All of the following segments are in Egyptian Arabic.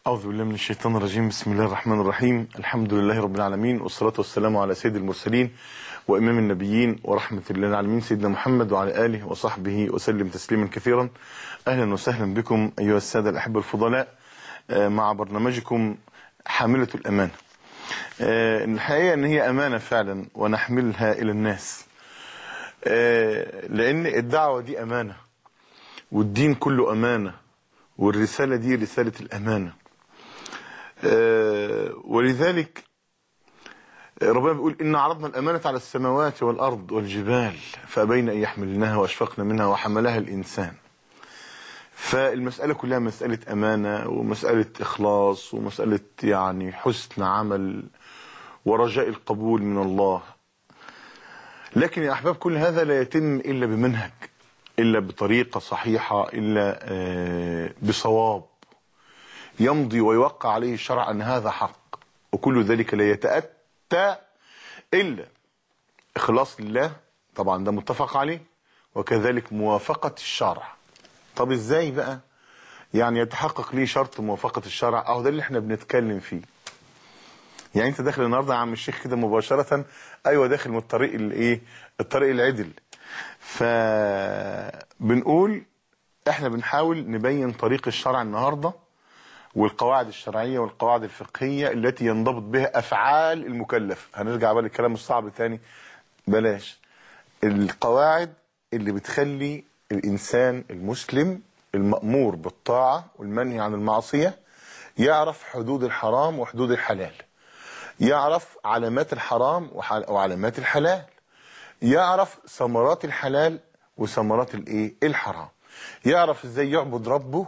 أعوذ بالله من الشيطان الرجيم بسم الله الرحمن الرحيم الحمد لله رب العالمين والصلاة والسلام على سيد المرسلين وإمام النبيين ورحمة الله العالمين سيدنا محمد وعلى آله وصحبه وسلم تسليما كثيرا أهلا وسهلا بكم أيها السادة الأحبة الفضلاء آه، مع برنامجكم حاملة الأمانة آه، الحقيقة أن هي أمانة فعلا ونحملها إلى الناس آه، لأن الدعوة دي أمانة والدين كله أمانة والرسالة دي رسالة الأمانة آه، ولذلك ربنا بيقول إن عرضنا الأمانة على السماوات والأرض والجبال فأبين أن يحملناها وأشفقن منها وحملها الإنسان فالمسألة كلها مسألة أمانة ومسألة إخلاص ومسألة يعني حسن عمل ورجاء القبول من الله لكن يا أحباب كل هذا لا يتم إلا بمنهج إلا بطريقة صحيحة إلا آه، بصواب يمضي ويوقع عليه الشرع أن هذا حق وكل ذلك لا يتأتى إلا إخلاص لله طبعا ده متفق عليه وكذلك موافقة الشرع طب إزاي بقى يعني يتحقق ليه شرط موافقة الشرع أهو ده اللي احنا بنتكلم فيه يعني انت داخل النهارده يا عم الشيخ كده مباشرة ايوه داخل من الطريق الايه الطريق العدل فبنقول احنا بنحاول نبين طريق الشرع النهارده والقواعد الشرعية والقواعد الفقهية التي ينضبط بها أفعال المكلف هنرجع بقى للكلام الصعب تاني بلاش القواعد اللي بتخلي الإنسان المسلم المأمور بالطاعة والمنهي عن المعصية يعرف حدود الحرام وحدود الحلال يعرف علامات الحرام وح- وعلامات الحلال يعرف ثمرات الحلال وثمرات الايه الحرام يعرف ازاي يعبد ربه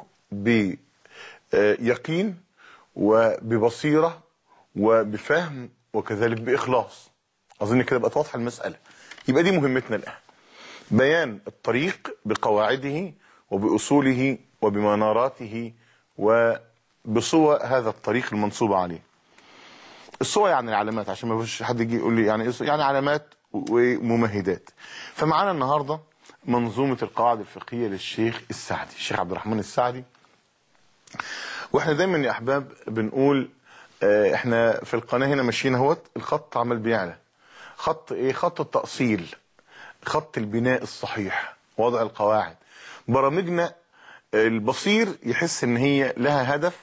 بيقين وببصيرة وبفهم وكذلك بإخلاص أظن كده بقت واضحة المسألة يبقى دي مهمتنا الآن بيان الطريق بقواعده وبأصوله وبمناراته وبصور هذا الطريق المنصوب عليه الصور يعني العلامات عشان ما فيش حد يجي يقول لي يعني إيه صور؟ يعني علامات وممهدات فمعانا النهارده منظومه القواعد الفقهيه للشيخ السعدي الشيخ عبد الرحمن السعدي واحنا دايما يا احباب بنقول آه، احنا في القناه هنا ماشيين اهوت الخط عمال بيعلى خط ايه خط التاصيل خط البناء الصحيح وضع القواعد برامجنا البصير يحس ان هي لها هدف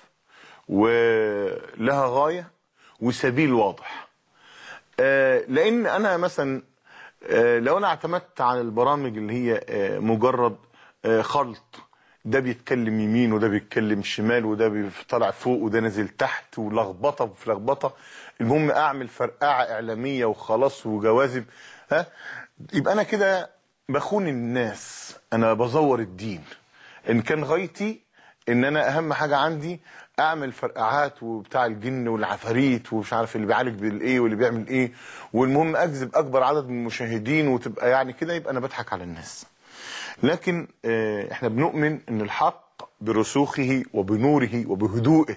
ولها غايه وسبيل واضح آه، لان انا مثلا آه، لو انا اعتمدت على البرامج اللي هي آه، مجرد آه، خلط ده بيتكلم يمين وده بيتكلم شمال وده بي- طالع فوق وده نازل تحت ولخبطه في لخبطه المهم اعمل فرقعه اعلاميه وخلاص وجوازب ها يبقى انا كده بخون الناس انا بزور الدين ان كان غايتي ان انا اهم حاجه عندي اعمل فرقعات وبتاع الجن والعفاريت ومش عارف اللي بيعالج بالايه واللي بيعمل ايه والمهم اجذب اكبر عدد من المشاهدين وتبقى يعني كده يبقى انا بضحك على الناس لكن آه، احنا بنؤمن ان الحق برسوخه وبنوره وبهدوءه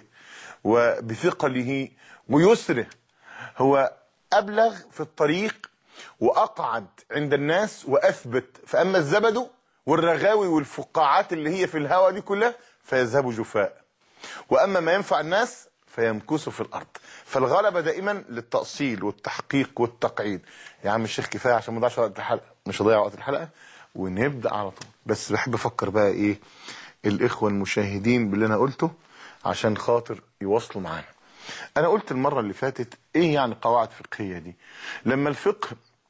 وبثقله ويسره هو ابلغ في الطريق واقعد عند الناس واثبت فاما الزبد والرغاوي والفقاعات اللي هي في الهوى دي كلها فيذهب جفاء واما ما ينفع الناس فيمكث في الارض فالغلبه دائما للتاصيل والتحقيق والتقعيد يا عم الشيخ كفايه عشان ما نضيعش وقت الحلقه مش هضيع وقت الحلقه ونبدا على طول بس بحب افكر بقى ايه الاخوه المشاهدين باللي انا قلته عشان خاطر يواصلوا معانا انا قلت المره اللي فاتت ايه يعني قواعد فقهيه دي لما الفقه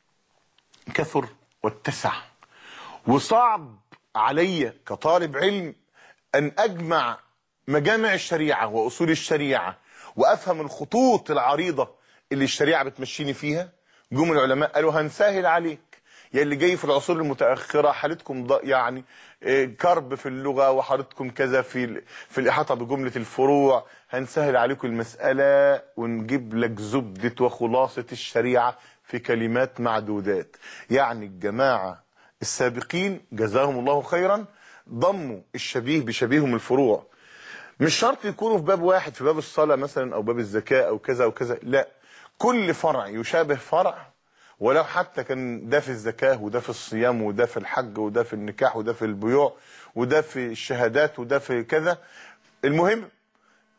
كثر واتسع وصعب علي كطالب علم ان اجمع مجامع الشريعه واصول الشريعه وافهم الخطوط العريضه اللي الشريعه بتمشيني فيها جم العلماء قالوا هنسهل عليك يا اللي جاي في العصور المتاخره حالتكم ض- يعني آه، كرب في اللغه وحالتكم كذا في ال- في الاحاطه بجمله الفروع هنسهل عليكم المساله ونجيب لك زبده وخلاصه الشريعه في كلمات معدودات يعني الجماعه السابقين جزاهم الله خيرا ضموا الشبيه بشبيههم الفروع مش شرط يكونوا في باب واحد في باب الصلاة مثلا أو باب الزكاة أو كذا أو كذا لا كل فرع يشابه فرع ولو حتى كان ده في الزكاة وده في الصيام وده في الحج وده في النكاح وده في البيوع وده في الشهادات وده في كذا المهم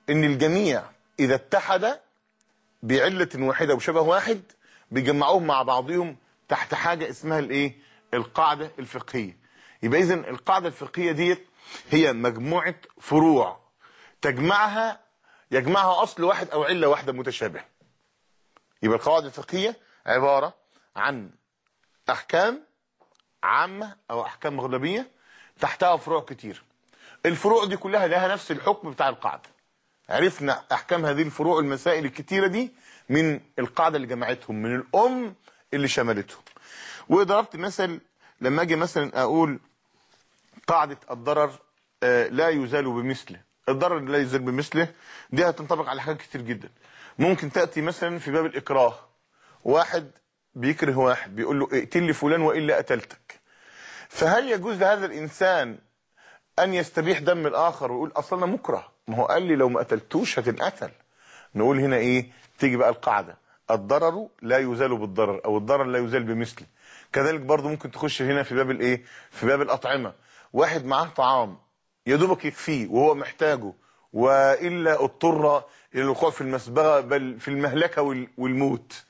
ان الجميع اذا اتحد بعلة واحدة وشبه واحد بيجمعوهم مع بعضهم تحت حاجة اسمها الايه القاعدة الفقهية يبقى اذا القاعدة الفقهية ديت هي مجموعة فروع تجمعها يجمعها اصل واحد او علة واحدة متشابهة يبقى القواعد الفقهية عبارة عن احكام عامة او احكام اغلبية تحتها فروع كتير الفروع دي كلها لها نفس الحكم بتاع القاعدة عرفنا احكام هذه الفروع المسائل الكتيرة دي من القاعدة اللي جمعتهم من الام اللي شملتهم وضربت مثل لما اجي مثلا اقول قاعدة الضرر آه، لا يزال بمثله الضرر لا يزال بمثله دي هتنطبق على حاجات كتير جدا ممكن تأتي مثلا في باب الإكراه واحد بيكره واحد بيقول له اقتل لي فلان وإلا قتلتك فهل يجوز لهذا الإنسان أن يستبيح دم الآخر ويقول أصلا أنا مكره ما هو قال لي لو ما قتلتوش هتنقتل نقول هنا إيه تيجي بقى القاعدة الضرر لا يزال بالضرر أو الضرر لا يزال بمثله كذلك برضو ممكن تخش هنا في باب الإيه في باب الأطعمة واحد معاه طعام يا دوبك يكفيه وهو محتاجه والا اضطر الى الوقوع في المسبغه بل في المهلكه وال- والموت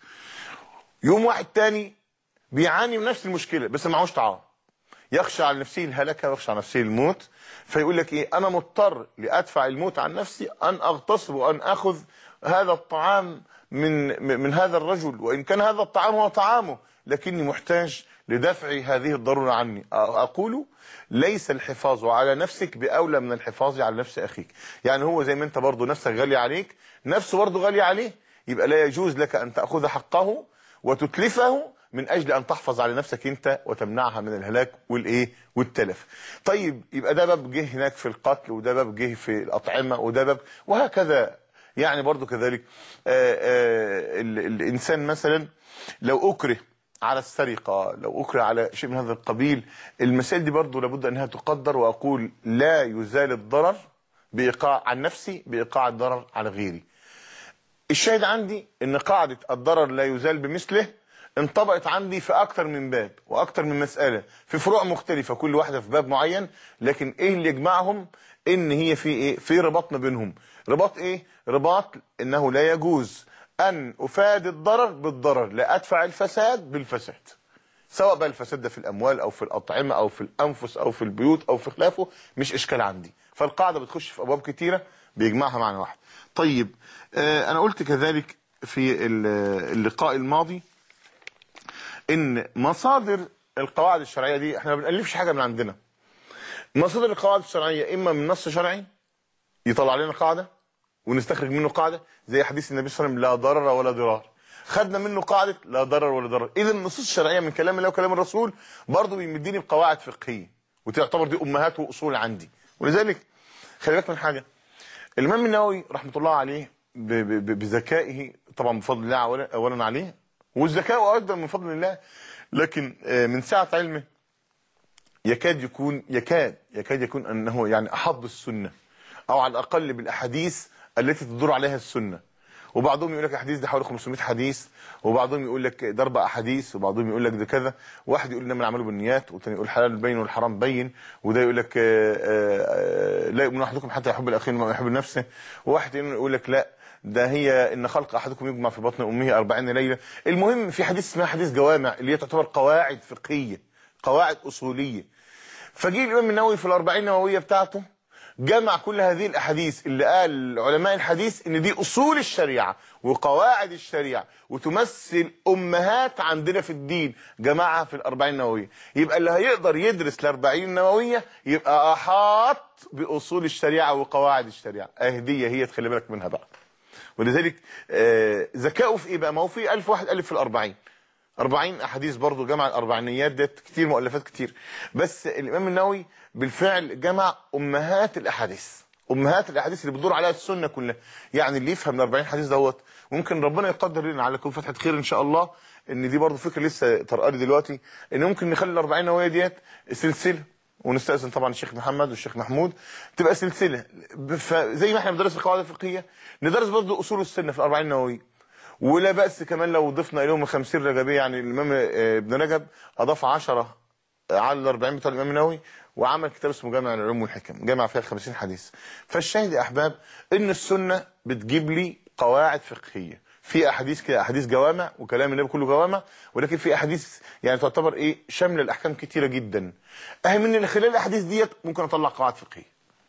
يوم واحد تاني بيعاني من نفس المشكله بس معهوش طعام يخشى على نفسه الهلكه ويخشى على نفسه الموت فيقول لك ايه انا مضطر لادفع الموت عن نفسي ان اغتصب وان اخذ هذا الطعام من من هذا الرجل وان كان هذا الطعام هو طعامه لكني محتاج لدفع هذه الضروره عني اقول ليس الحفاظ على نفسك باولى من الحفاظ على نفس اخيك يعني هو زي ما انت برضه نفسك غاليه عليك نفسه برضه غاليه عليه يبقى لا يجوز لك ان تاخذ حقه وتتلفه من اجل ان تحفظ على نفسك انت وتمنعها من الهلاك والايه والتلف طيب يبقى ده باب جه هناك في القتل وده باب جه في الاطعمه وده باب وهكذا يعني برضو كذلك آآ آآ ال- الانسان مثلا لو اكره على السرقه لو اكره على شيء من هذا القبيل المسائل دي برضو لابد انها تقدر واقول لا يزال الضرر بايقاع عن نفسي بايقاع الضرر على غيري الشاهد عندي ان قاعدة الضرر لا يزال بمثله انطبقت عندي في اكتر من باب واكتر من مسألة في فروع مختلفة كل واحدة في باب معين لكن ايه اللي يجمعهم ان هي في ايه في رباط ما بينهم رباط ايه رباط انه لا يجوز ان افاد الضرر بالضرر لا ادفع الفساد بالفساد سواء بقى الفساد ده في الاموال او في الاطعمه او في الانفس او في البيوت او في خلافه مش اشكال عندي فالقاعده بتخش في ابواب كتيره بيجمعها معنى واحد طيب آه انا قلت كذلك في ال- اللقاء الماضي ان مصادر القواعد الشرعيه دي احنا ما بنالفش حاجه من عندنا مصادر القواعد الشرعيه اما من نص شرعي يطلع لنا قاعده ونستخرج منه قاعده زي حديث النبي صلى الله عليه وسلم لا ضرر ولا ضرار خدنا منه قاعده لا ضرر ولا ضرر اذا النصوص الشرعيه من كلام الله وكلام الرسول برضه بيمديني بقواعد فقهيه وتعتبر دي امهات واصول عندي ولذلك خلي بالك من حاجه الامام النووي رحمه الله عليه ب- ب- ب- بذكائه طبعا بفضل الله أولا- اولا عليه والذكاء ايضا من فضل الله لكن آه، من سعه علمه يكاد يكون يكاد يكاد يكون انه يعني احب السنه او على الاقل بالاحاديث التي تدور عليها السنه وبعضهم يقول لك احاديث ده حوالي 500 حديث وبعضهم يقول لك ده اربع احاديث وبعضهم يقول لك ده كذا واحد يقول انما العمل بالنيات والثاني يقول حلال بين والحرام بين وده يقول لك آه، آه، آه، لا يؤمن احدكم حتى يحب الاخير ما يحب نفسه وواحد يقول لك لا ده هي ان خلق احدكم يجمع في بطن امه 40 ليله المهم في حديث اسمها حديث جوامع اللي هي تعتبر قواعد فقهيه قواعد اصوليه فجه الامام النووي في الاربعين النوويه بتاعته جمع كل هذه الاحاديث اللي قال علماء الحديث ان دي اصول الشريعه وقواعد الشريعه وتمثل امهات عندنا في الدين جمعها في الاربعين النوويه يبقى اللي هيقدر يدرس الاربعين النوويه يبقى احاط باصول الشريعه وقواعد الشريعه اهديه هي تخلي بالك منها بقى ولذلك آه، ذكائه في ايه بقى ما هو في ألف واحد ألف في الأربعين أربعين أحاديث برضو جمع الأربعينيات ديت كتير مؤلفات كتير بس الإمام النووي بالفعل جمع أمهات الأحاديث أمهات الأحاديث اللي بتدور عليها السنة كلها يعني اللي يفهم ال 40 حديث دوت ممكن ربنا يقدر لنا على كل فتحة خير إن شاء الله إن دي برضو فكرة لسه طرقالي دلوقتي إن ممكن نخلي ال 40 نووية ديت سلسلة ونستأذن طبعا الشيخ محمد والشيخ محمود تبقى سلسلة فزي ما احنا بندرس القواعد الفقهية ندرس برضو أصول السنة في الأربعين نووية ولا بأس كمان لو ضفنا إليهم الخمسين رجبية يعني الإمام آه، ابن رجب أضاف عشرة على الأربعين بتوع الإمام النووي وعمل كتاب اسمه جامع العلوم والحكم جامع فيها 50 حديث فالشاهد يا احباب ان السنه بتجيب لي قواعد فقهيه في احاديث كده احاديث جوامع وكلام النبي كله جوامع ولكن في احاديث يعني تعتبر ايه شامله الاحكام كتيره جدا اهي من خلال الاحاديث ديت ممكن اطلع قواعد فقهيه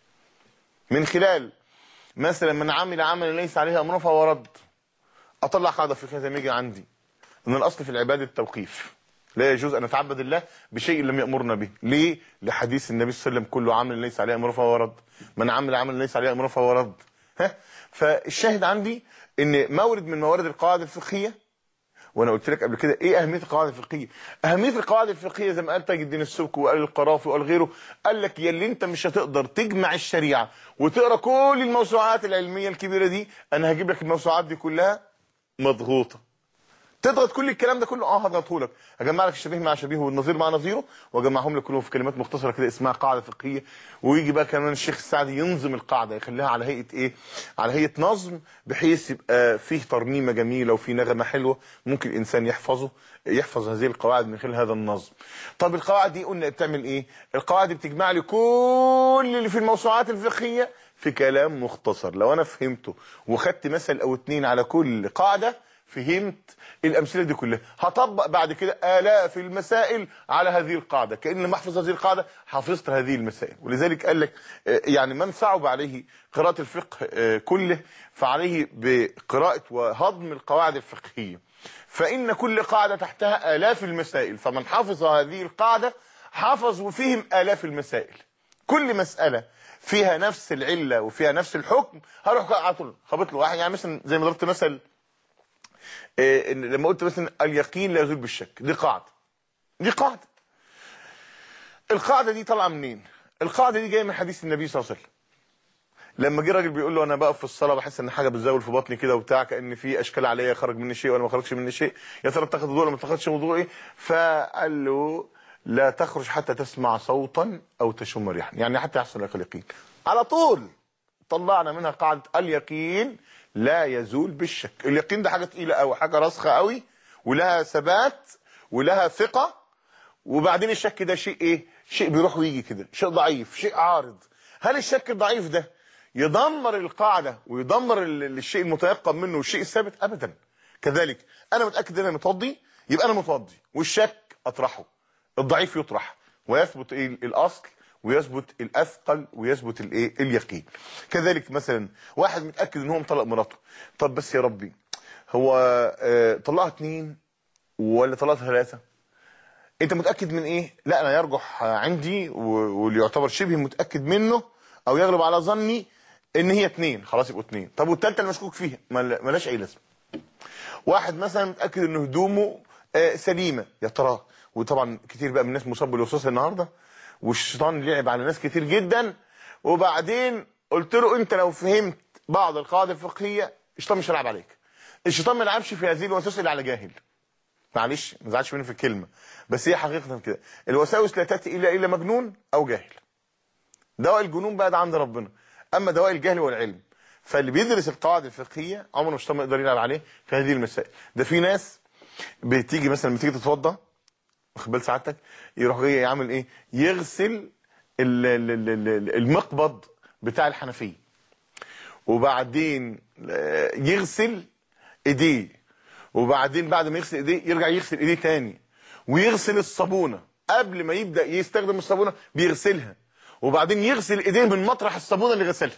من خلال مثلا من عمل عملا ليس عليه امر فهو رد اطلع قاعده فقهيه زي ما يجي عندي ان الاصل في العباده التوقيف لا يجوز ان نتعبد الله بشيء لم يامرنا به ليه لحديث النبي صلى الله عليه وسلم كل عمل ليس عليه امر فهو رد من عمل عملا ليس عليه امر فهو رد ها فالشاهد عندي ان مورد من موارد القواعد الفقهيه وانا قلت لك قبل كده ايه اهميه القواعد الفقهيه اهميه القواعد الفقهيه زي ما قال تاج الدين السبكي وقال القرافي وقال غيره قال لك يا اللي انت مش هتقدر تجمع الشريعه وتقرا كل الموسوعات العلميه الكبيره دي انا هجيب لك الموسوعات دي كلها مضغوطه تضغط كل الكلام ده كله اه هضغطه لك هجمع لك الشبيه مع شبيهه والنظير مع نظيره واجمعهم لك كلهم في كلمات مختصره كده اسمها قاعده فقهيه ويجي بقى كمان الشيخ السعدي ينظم القاعده يخليها على هيئه ايه على هيئه نظم بحيث يبقى فيه ترنيمه جميله وفيه نغمه حلوه ممكن الانسان يحفظه يحفظ هذه القواعد من خلال هذا النظم طب القواعد دي قلنا بتعمل ايه القواعد دي بتجمع لي كل اللي في الموسوعات الفقهيه في كلام مختصر لو انا فهمته وخدت مثل او اتنين على كل قاعده فهمت الامثله دي كلها هطبق بعد كده الاف المسائل على هذه القاعده كان لما احفظ هذه القاعده حفظت هذه المسائل ولذلك قال لك آه، يعني من صعب عليه قراءه الفقه آه، كله فعليه بقراءه وهضم القواعد الفقهيه فان كل قاعده تحتها الاف المسائل فمن حفظ هذه القاعده حفظ وفهم الاف المسائل كل مساله فيها نفس العله وفيها نفس الحكم هروح على طول خبط له واحد يعني مثلا زي ما ضربت مثل إيه إن لما قلت مثلا اليقين لا يزول بالشك دي قاعده دي قاعده القاعده دي طالعه منين القاعده دي جايه من حديث النبي صلى الله عليه وسلم لما جه راجل بيقول له انا بقف في الصلاه بحس ان حاجه بتزول في بطني كده وبتاع كان في اشكال عليا خرج مني شيء ولا ما خرجش مني شيء يا ترى اتخذ وضوء ولا ما اتخذش وضوء ايه فقال له لا تخرج حتى تسمع صوتا او تشم ريحا يعني حتى يحصل لك اليقين على طول طلعنا منها قاعده اليقين لا يزول بالشك اليقين ده حاجه تقيله قوي حاجه راسخه قوي ولها ثبات ولها ثقه وبعدين الشك ده شيء ايه شيء بيروح ويجي كده شيء ضعيف شيء عارض هل الشك الضعيف ده يدمر القاعده ويدمر ال- الشيء المتيقن منه والشيء الثابت ابدا كذلك انا متاكد ان انا متوضي يبقى انا متوضي والشك اطرحه الضعيف يطرح ويثبت ايه الاصل ويثبت الاثقل ويثبت الايه اليقين كذلك مثلا واحد متاكد ان هو مطلق مراته طب بس يا ربي هو آه، طلقها اتنين ولا طلقها ثلاثه انت متاكد من ايه لا انا يرجح عندي و- واللي يعتبر شبه متاكد منه او يغلب على ظني ان هي اتنين خلاص يبقوا اتنين طب والتالتة اللي مشكوك فيها مل- ملاش اي لازمه واحد مثلا متاكد ان هدومه آه، سليمه يا ترى وطبعا كتير بقى من الناس مصاب بالوسواس النهارده والشيطان لعب على ناس كتير جدا وبعدين قلت له انت لو فهمت بعض القواعد الفقهيه الشيطان مش هيلعب عليك الشيطان ما يلعبش في هذه الوسوسه الا على جاهل معلش ما تزعلش مني في الكلمه بس هي حقيقه كده الوساوس لا تاتي الا الى مجنون او جاهل دواء الجنون بقى ده عند ربنا اما دواء الجهل والعلم فاللي بيدرس القواعد الفقهيه عمره ما الشيطان ما يقدر يلعب عليه في هذه المسائل ده في ناس بتيجي مثلا لما تيجي تتوضا واخد بال سعادتك يروح جاي يعمل ايه يغسل ال- ال- ال- ال- المقبض بتاع الحنفيه وبعدين آه، يغسل ايديه وبعدين بعد ما يغسل ايديه يرجع يغسل ايديه تاني ويغسل الصابونه قبل ما يبدا يستخدم الصابونه بيغسلها وبعدين يغسل ايديه من مطرح الصابونه اللي غسلها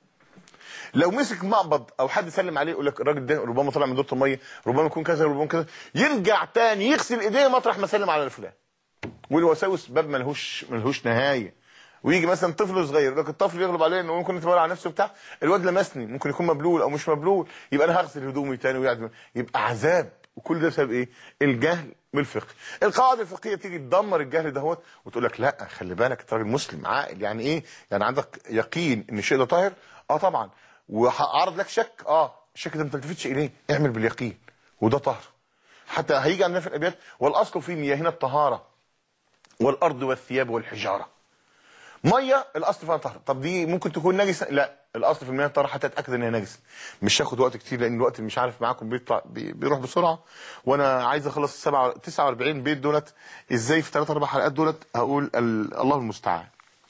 لو مسك مقبض او حد سلم عليه يقول لك الراجل ده ربما طلع من دوره الميه ربما يكون كذا ربما كذا يرجع تاني يغسل ايديه مطرح ما سلم على فلان والوساوس باب ملهوش ملهوش نهايه ويجي مثلا طفل صغير يقول لك الطفل يغلب عليه انه ممكن يتولى على نفسه بتاع الواد لمسني ممكن يكون مبلول او مش مبلول يبقى انا هغسل هدومي تاني ويقعد يبقى عذاب وكل ده بسبب ايه؟ الجهل بالفقه. القواعد الفقهيه تيجي تدمر الجهل دهوت وتقول لك لا خلي بالك انت راجل مسلم عاقل يعني ايه؟ يعني عندك يقين ان الشيء ده طاهر؟ اه طبعا وهعرض لك شك اه الشك ده ما تلتفتش اليه اعمل باليقين وده طهر. حتى هيجي عندنا في الابيات والاصل في مياهنا الطهاره والارض والثياب والحجاره ميه الاصل فيها طهر طب دي ممكن تكون نجسه لا الاصل في المياه الطهر حتى اتاكد ان هي نجسه مش هاخد وقت كتير لان الوقت مش عارف معاكم بيطلع بي- بيروح بسرعه وانا عايز اخلص السبعة 49 بيت دولت ازاي في 3 4 حلقات دولت هقول ال- الله المستعان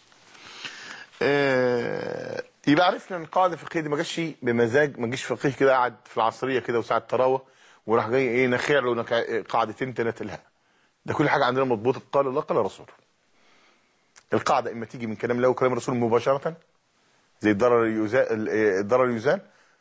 آه، يبقى عرفنا ان القاعده الفقهيه دي ما جاش بمزاج ما جاش فقيه كده قاعد في العصريه كده وساعه تراوه وراح جاي ايه نخيع له نكا- قاعدتين ثلاثه لا ده كل حاجه عندنا مضبوطه قال الله قال رسوله القاعده اما تيجي من كلام الله وكلام الرسول مباشره زي الضرر يزال الضرر يزال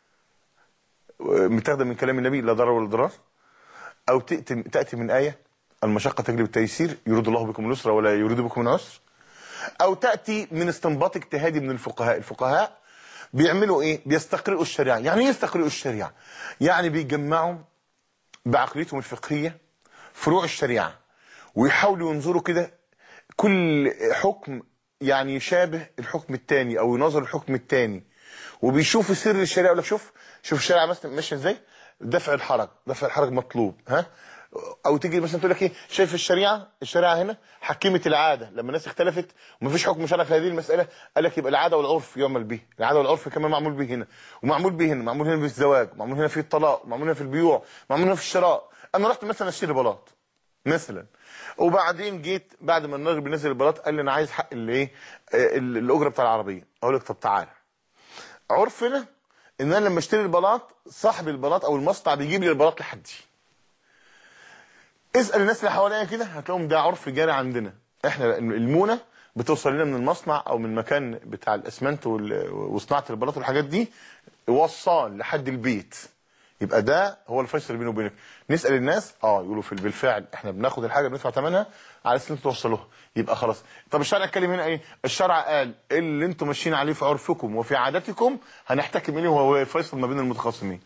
متاخده من كلام النبي لا ضرر ولا ضرار او تاتي تاتي من ايه المشقه تجلب التيسير يريد الله بكم اليسر ولا يريد بكم العسر او تاتي من استنباط اجتهادي من الفقهاء الفقهاء بيعملوا ايه بيستقرئوا الشريعه يعني ايه يستقرئوا الشريعه يعني بيجمعوا بعقليتهم الفقهيه فروع الشريعه ويحاولوا ينظروا كده كل حكم يعني يشابه الحكم الثاني او يناظر الحكم الثاني وبيشوفوا سر الشريعه يقول لك شوف شوف الشريعه مثلا ماشيه ازاي دفع الحرج دفع الحرج مطلوب ها او تيجي مثلا تقول لك ايه شايف الشريعه الشريعه هنا حكمت العاده لما الناس اختلفت ومفيش حكم شرعي في هذه المساله قال لك يبقى العاده والعرف يعمل به العاده والعرف كمان معمول به هنا ومعمول به هنا معمول هنا بالزواج معمول هنا في الطلاق معمول هنا في البيوع معمول هنا في الشراء انا رحت مثلا اشتري بلاط مثلا وبعدين جيت بعد ما الراجل بينزل البلاط قال لي انا عايز حق الايه آه، ال- الاجره بتاع العربيه اقول لك طب تعالى عرفنا ان انا لما اشتري البلاط صاحب البلاط او المصنع بيجيب لي البلاط لحدي اسال الناس اللي حواليا كده هتلاقيهم ده عرف جاري عندنا احنا المونه بتوصل لنا من المصنع او من المكان بتاع الاسمنت وال- وصناعه البلاط والحاجات دي وصال لحد البيت يبقى ده هو الفيصل بينه وبينك نسال الناس اه يقولوا في بالفعل احنا بناخد الحاجه بندفع ثمنها على اساس ان انتوا توصلوها يبقى خلاص طب الشرع اتكلم هنا ايه الشرع قال اللي انتم ماشيين عليه في عرفكم وفي عاداتكم هنحتكم اليه وهو الفيصل ما بين المتخاصمين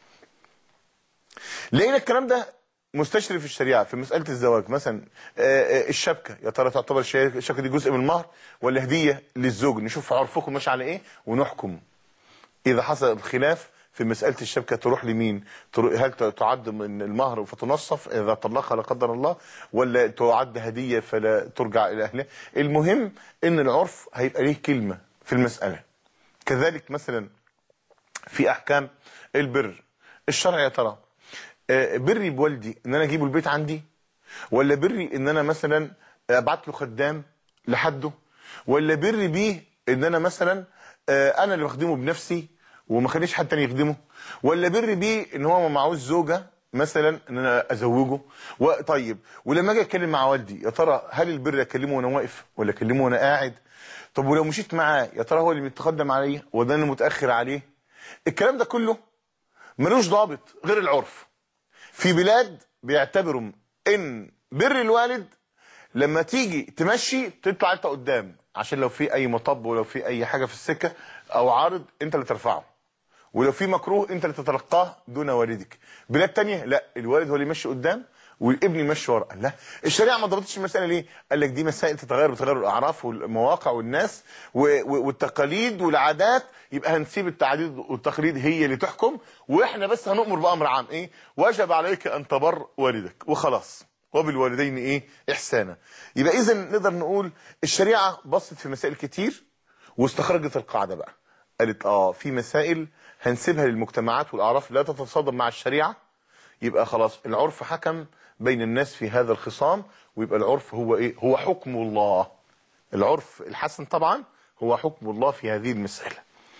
لقينا الكلام ده مستشري في الشريعه في مساله الزواج مثلا آه، آه، الشبكه يا ترى تعتبر الشي- الشبكه دي جزء من المهر ولا هديه للزوج نشوف عرفكم ماشي على ايه ونحكم اذا حصل خلاف في مساله الشبكه تروح لمين ترو- هل ت- تعد من المهر فتنصف اذا طلقها لا قدر الله ولا تعد هديه فلا ترجع الى اهلها المهم ان العرف هيبقى ليه كلمه في المساله كذلك مثلا في احكام البر الشرع يا ترى آه، بري بوالدي ان انا اجيبه البيت عندي ولا بري ان انا مثلا ابعت له خدام لحده ولا بري بيه ان انا مثلا آه، انا اللي بخدمه بنفسي وما خليش حد تاني يخدمه ولا بري بيه ان هو ما معهوش زوجه مثلا ان انا ازوجه و- طيب ولما اجي اتكلم مع والدي يا ترى هل البر اكلمه وانا واقف ولا اكلمه وانا قاعد طب ولو مشيت معاه يا ترى هو اللي متقدم عليا ولا انا متاخر عليه الكلام ده كله ملوش ضابط غير العرف في بلاد بيعتبروا ان بر الوالد لما تيجي تمشي تطلع انت قدام عشان لو في اي مطب ولو في اي حاجه في السكه او عارض انت اللي ترفعه ولو في مكروه انت اللي تتلقاه دون والدك بلاد تانية لا الوالد هو اللي يمشي قدام والابن يمشي ورا لا الشريعه ما ضبطتش المساله ليه قال لك دي مسائل تتغير بتغير الاعراف والمواقع والناس و- و- والتقاليد والعادات يبقى هنسيب التعديد والتقليد هي اللي تحكم واحنا بس هنؤمر بامر عام ايه وجب عليك ان تبر والدك وخلاص وبالوالدين ايه احسانا يبقى اذا نقدر نقول الشريعه بصت في مسائل كتير واستخرجت القاعده بقى قالت اه في مسائل هنسيبها للمجتمعات والاعراف لا تتصادم مع الشريعه يبقى خلاص العرف حكم بين الناس في هذا الخصام ويبقى العرف هو ايه هو حكم الله العرف الحسن طبعا هو حكم الله في هذه المسألة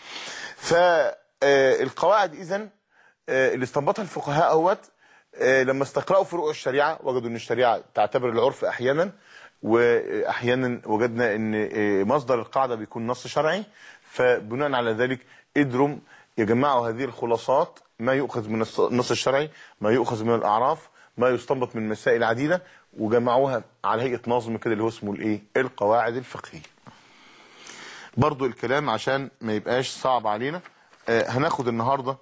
فالقواعد اذا اللي استنبطها الفقهاء اهوت آه، لما استقرأوا فروع الشريعة وجدوا ان الشريعة تعتبر العرف احيانا واحيانا وجدنا ان آه، مصدر القاعدة بيكون نص شرعي فبناء على ذلك قدروا يجمعوا هذه الخلاصات ما يؤخذ من الص- النص الشرعي ما يؤخذ من الاعراف ما يستنبط من مسائل عديدة وجمعوها على هيئة نظم كده اللي هو اسمه الايه القواعد الفقهية برضو الكلام عشان ما يبقاش صعب علينا آه هناخد النهاردة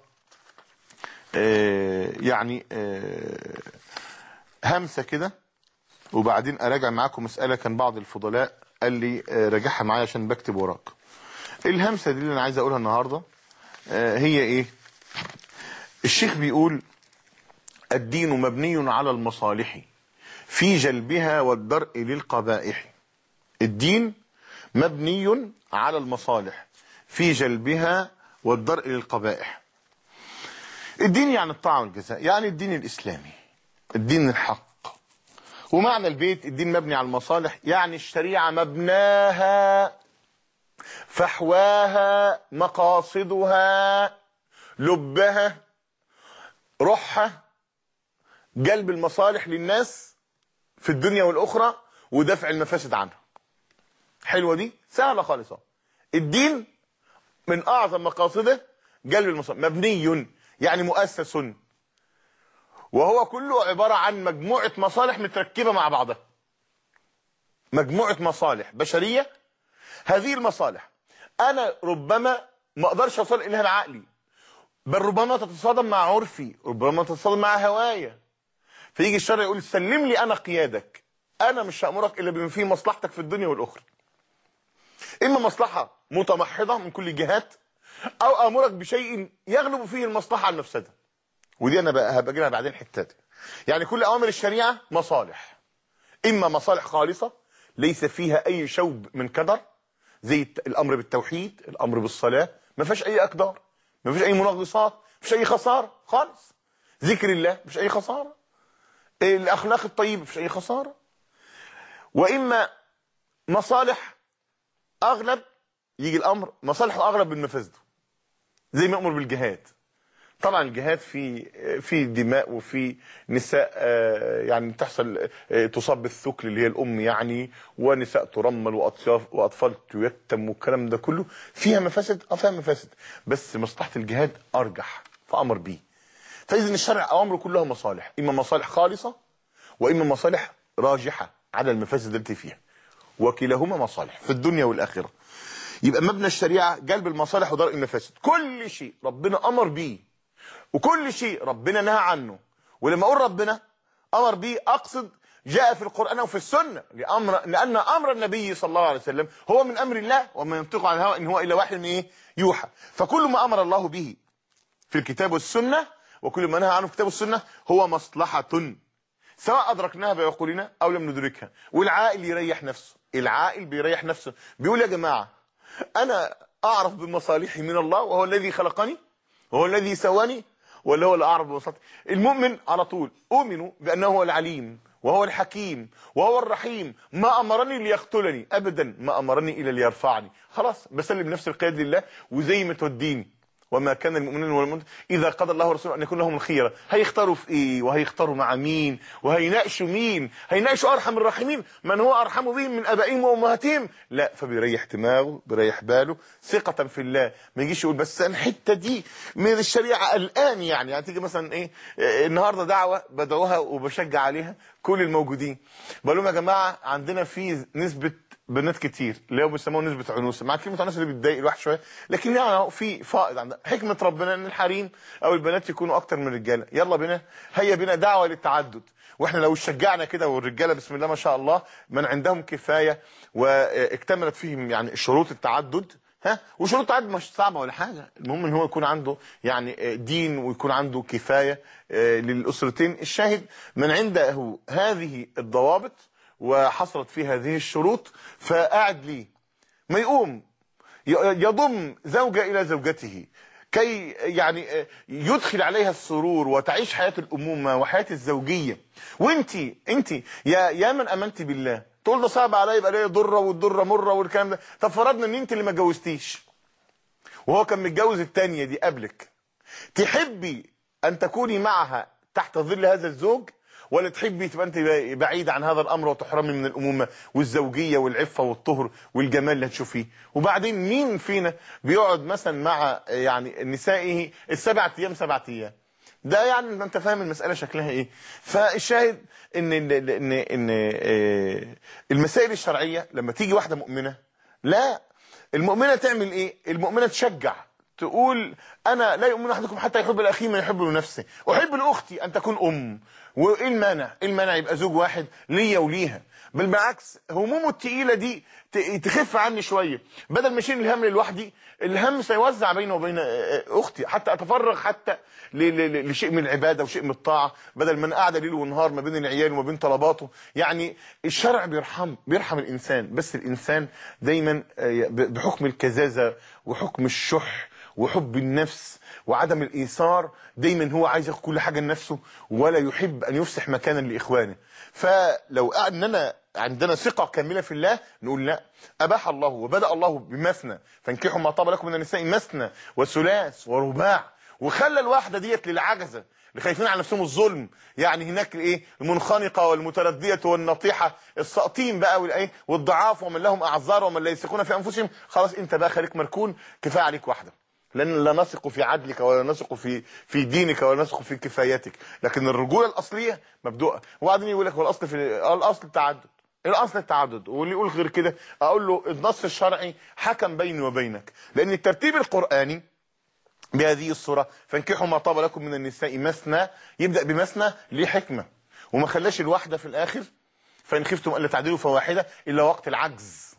آه يعني آه همسة كده وبعدين اراجع معاكم مسألة كان بعض الفضلاء قال لي آه راجعها معايا عشان بكتب وراك الهمسة دي اللي انا عايز اقولها النهاردة آه هي ايه الشيخ بيقول الدين مبني على المصالح في جلبها والدرء للقبائح الدين مبني على المصالح في جلبها والدرء للقبائح الدين يعني الطاعة والجزاء يعني الدين الإسلامي الدين الحق ومعنى البيت الدين مبني على المصالح يعني الشريعة مبناها فحواها مقاصدها لبها روحها جلب المصالح للناس في الدنيا والأخرى ودفع المفاسد عنها حلوة دي سهلة خالصة الدين من أعظم مقاصده جلب المصالح مبني يعني مؤسس وهو كله عبارة عن مجموعة مصالح متركبة مع بعضها مجموعة مصالح بشرية هذه المصالح أنا ربما ما أقدرش أوصل إليها بعقلي بل ربما تتصادم مع عرفي ربما تتصادم مع هوايا فيجي الشرع يقول سلم لي أنا قيادك أنا مش هأمرك إلا بما فيه مصلحتك في الدنيا والأخرى إما مصلحة متمحضة من كل الجهات أو أمرك بشيء يغلب فيه المصلحة عن مفسدها ودي أنا بقى هبقى أجيبها بعدين حتات يعني كل أوامر الشريعة مصالح إما مصالح خالصة ليس فيها أي شوب من كدر زي الأمر بالتوحيد الأمر بالصلاة ما فيهاش أي أقدار ما فيش أي منغصات ما فيش أي خسارة خالص ذكر الله مش أي خسارة الأخلاق الطيبة مش أي خسارة وإما مصالح أغلب يجي الأمر مصالحه أغلب من مفاسده زي ما أمر بالجهاد طبعا الجهاد في في دماء وفي نساء آه، يعني تحصل آه، تصاب بالثكل اللي هي الام يعني ونساء ترمل واطفال واطفال تيتم والكلام ده كله فيها مفاسد اه فيها مفاسد بس مصلحه الجهاد ارجح فامر به فاذا الشرع اوامره كلها مصالح اما مصالح خالصه واما مصالح راجحه على المفاسد التي فيها وكلاهما مصالح في الدنيا والاخره يبقى مبنى الشريعه جلب المصالح ودرء المفاسد كل شيء ربنا امر به وكل شيء ربنا نهى عنه ولما اقول ربنا امر به اقصد جاء في القران وفي السنه لامر لان امر النبي صلى الله عليه وسلم هو من امر الله وما ينطق عن الهوى ان هو الا وحي ايه يوحى فكل ما امر الله به في الكتاب والسنه وكل ما نهى عنه في الكتاب والسنه هو مصلحه سواء ادركناها بعقولنا او لم ندركها والعاقل يريح نفسه العاقل بيريح نفسه بيقول يا جماعه انا اعرف بمصالحي من الله وهو الذي خلقني وهو الذي سواني ولا هو الاعرف ببساطه المؤمن على طول اؤمن بانه هو العليم وهو الحكيم وهو الرحيم ما امرني ليقتلني ابدا ما امرني الا ليرفعني خلاص بسلم نفس القياد لله وزي ما توديني وما كان المؤمنين والمؤمنات اذا قضى الله ورسوله ان يكون لهم الخيره هيختاروا في ايه وهيختاروا مع مين وهيناقشوا مين هيناقشوا ارحم الراحمين من هو ارحم بهم من ابائهم وامهاتهم لا فبيريح دماغه بيريح باله ثقه في الله ما يجيش يقول بس انا الحته دي من الشريعه الان يعني يعني تيجي مثلا ايه إيه، النهارده دعوه بدعوها وبشجع عليها كل الموجودين بقول لهم يا جماعه عندنا في نسبه بنات كتير اللي هو بيسموها نسبه عنوسه مع كلمه عنوسه اللي بتضايق الواحد شويه لكن يعني في فائض عندنا حكمه ربنا ان الحريم او البنات يكونوا اكتر من الرجاله يلا بينا هيا بنا دعوه للتعدد واحنا لو شجعنا كده والرجاله بسم الله ما شاء الله من عندهم كفايه واكتملت فيهم يعني شروط التعدد ها وشروط التعدد مش صعبه ولا حاجه المهم ان هو يكون عنده يعني دين ويكون عنده كفايه آه، للاسرتين الشاهد من عنده هذه الضوابط وحصلت فيه هذه الشروط فقاعد ليه ما يقوم يضم زوجة إلى زوجته كي يعني يدخل عليها السرور وتعيش حياة الأمومة وحياة الزوجية وانت انت يا يا من أمنت بالله تقول ده صعب عليا يبقى ليا ضره والضره مره والكلام ده طب فرضنا ان انت اللي ما اتجوزتيش وهو كان متجوز الثانيه دي قبلك تحبي ان تكوني معها تحت ظل هذا الزوج ولا تحبي تبقى انت بعيد عن هذا الامر وتحرمي من الامومه والزوجيه والعفه والطهر والجمال اللي هتشوفيه وبعدين مين فينا بيقعد مثلا مع يعني نسائه السبع ايام سبع ايام ده يعني انت فاهم المساله شكلها ايه فالشاهد ان ان ان, إن آه، المسائل الشرعيه لما تيجي واحده مؤمنه لا المؤمنه تعمل ايه المؤمنه تشجع تقول انا لا يؤمن احدكم حتى يحب الاخيه ما يحب لنفسه احب لاختي ان تكون ام وايه المانع ايه المانع يبقى زوج واحد ليا وليها بل بالعكس همومه التقيله دي ت- تخف عني شويه بدل ما اشيل الهم لوحدي الهم سيوزع بيني وبين آه، آه، اختي حتى اتفرغ حتى ل- ل- ل- لشيء من العباده وشيء من الطاعه بدل ما انا قاعده ليل ونهار ما بين العيال وما بين طلباته يعني الشرع بيرحم بيرحم الانسان بس الانسان دايما آه، ب- بحكم الكزازه وحكم الشح وحب النفس وعدم الايثار دايما هو عايز ياخد كل حاجه لنفسه ولا يحب ان يفسح مكانا لاخوانه فلو اننا عندنا ثقه كامله في الله نقول لا اباح الله وبدا الله بمثنى فانكحوا ما طاب لكم من النساء مثنى وثلاث ورباع وخلى الواحده ديت للعجزه اللي خايفين على نفسهم الظلم يعني هناك ايه المنخنقه والمترديه والنطيحه الساقطين بقى والايه والضعاف ومن لهم اعذار ومن لا يثقون في انفسهم خلاص انت بقى خليك مركون كفايه عليك واحده لان لا نثق في عدلك ولا نثق في في دينك ولا نثق في كفايتك لكن الرجوله الاصليه مبدوءه وبعدين يقول لك هو الاصل في آه الاصل التعدد الاصل التعدد واللي يقول غير كده اقول له النص الشرعي حكم بيني وبينك لان الترتيب القراني بهذه الصورة فانكحوا ما طاب لكم من النساء مثنى يبدأ بمثنى ليه حكمة وما خلاش الواحدة في الآخر فإن خفتم ألا تعدلوا فواحدة إلا وقت العجز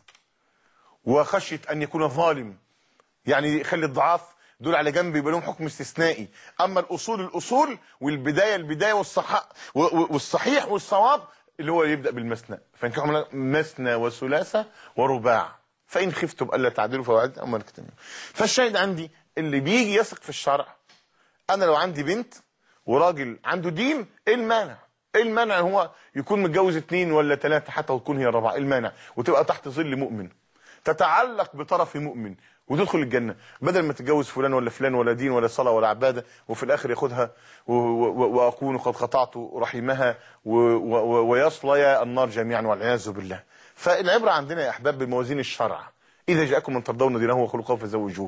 وخشية أن يكون ظالم يعني يخلي الضعاف دول على جنب يبقى لهم حكم استثنائي اما الاصول الاصول والبدايه البدايه والصح والصحيح والصواب اللي هو يبدا بالمثنى فانكحوا مثنى وثلاثه ورباع فان خفتم الا تعدلوا فواحده اما اكتملوا فالشاهد عندي اللي بيجي يثق في الشرع انا لو عندي بنت وراجل عنده دين ايه المانع ايه المانع ان هو يكون متجوز اتنين ولا ثلاثه حتى وتكون هي الرابعه ايه المانع وتبقى تحت ظل مؤمن تتعلق بطرف مؤمن وتدخل الجنة بدل ما تتجوز فلان ولا فلان ولا دين ولا صلاة ولا عبادة وفي الآخر ياخدها و- و- وأكون قد قطعت رحمها و- و- ويصلي النار جميعا والعياذ بالله فالعبرة عندنا يا أحباب بموازين الشرع إذا جاءكم من ترضون دينه وخلقه فزوجوه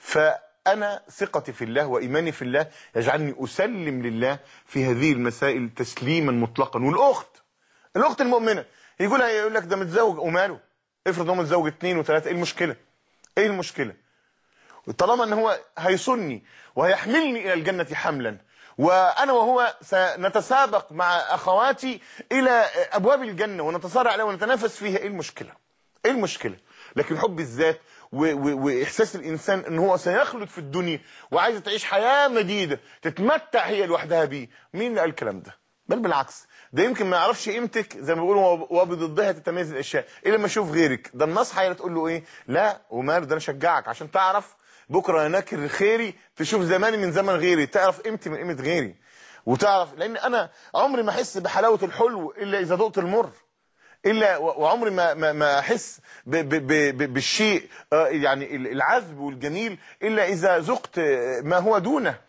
فأنا ثقتي في الله وإيماني في الله يجعلني أسلم لله في هذه المسائل تسليما مطلقا والأخت الأخت المؤمنة يقول يقول لك ده متزوج وماله افرض هو متزوج اثنين وثلاثة ايه المشكلة ايه المشكلة طالما ان هو هيصني وهيحملني الى الجنة حملا وانا وهو سنتسابق مع اخواتي الى ابواب الجنة ونتصارع عليها ونتنافس فيها ايه المشكلة ايه المشكلة لكن حب الذات و- و- واحساس الانسان ان هو سيخلد في الدنيا وعايز تعيش حياة مديدة تتمتع هي لوحدها بيه مين اللي قال الكلام ده بل بالعكس ده يمكن ما يعرفش قيمتك زي ما بيقولوا وبضدها تتميز الاشياء الا لما يشوف غيرك ده النصح هي تقول له ايه لا ومال ده انا اشجعك عشان تعرف بكره ناكر خيري تشوف زماني من زمن غيري تعرف قيمتي من قيمه غيري وتعرف لان انا عمري ما احس بحلاوه الحلو الا اذا ذقت المر الا و- وعمري ما ما ما احس ب- ب- ب- ب- بالشيء آه، يعني العذب والجميل الا اذا ذقت آه، ما هو دونه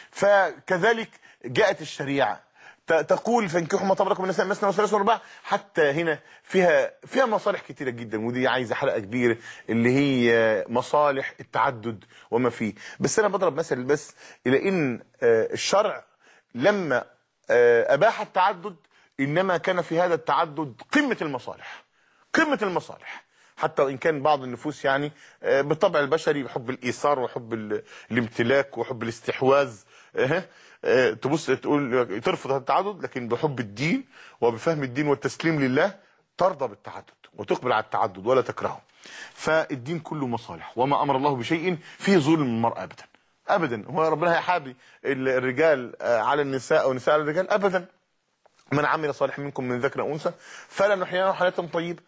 فكذلك جاءت الشريعه ت- تقول فانكحوا ما طاب لكم من النساء مثنى وثلاث ورباع حتى هنا فيها فيها مصالح كتيره جدا ودي عايزه حلقه كبيره اللي هي مصالح التعدد وما فيه بس انا بضرب مثل بس الى ان آه، الشرع لما آه، اباح التعدد انما كان في هذا التعدد قمه المصالح قمه المصالح حتى وان كان بعض النفوس يعني آه، بالطبع البشري بحب الايثار وحب ال- الامتلاك وحب الاستحواذ آه، آه، تبص تقول ترفض هذا التعدد لكن بحب الدين وبفهم الدين والتسليم لله ترضى بالتعدد وتقبل على التعدد ولا تكرهه فالدين كله مصالح وما امر الله بشيء فيه ظلم المرء ابدا ابدا هو ربنا هيحابي الرجال آه، على النساء او النساء على الرجال ابدا من عمل صالحا منكم من ذكر او انثى فلنحيينه حياه طيبه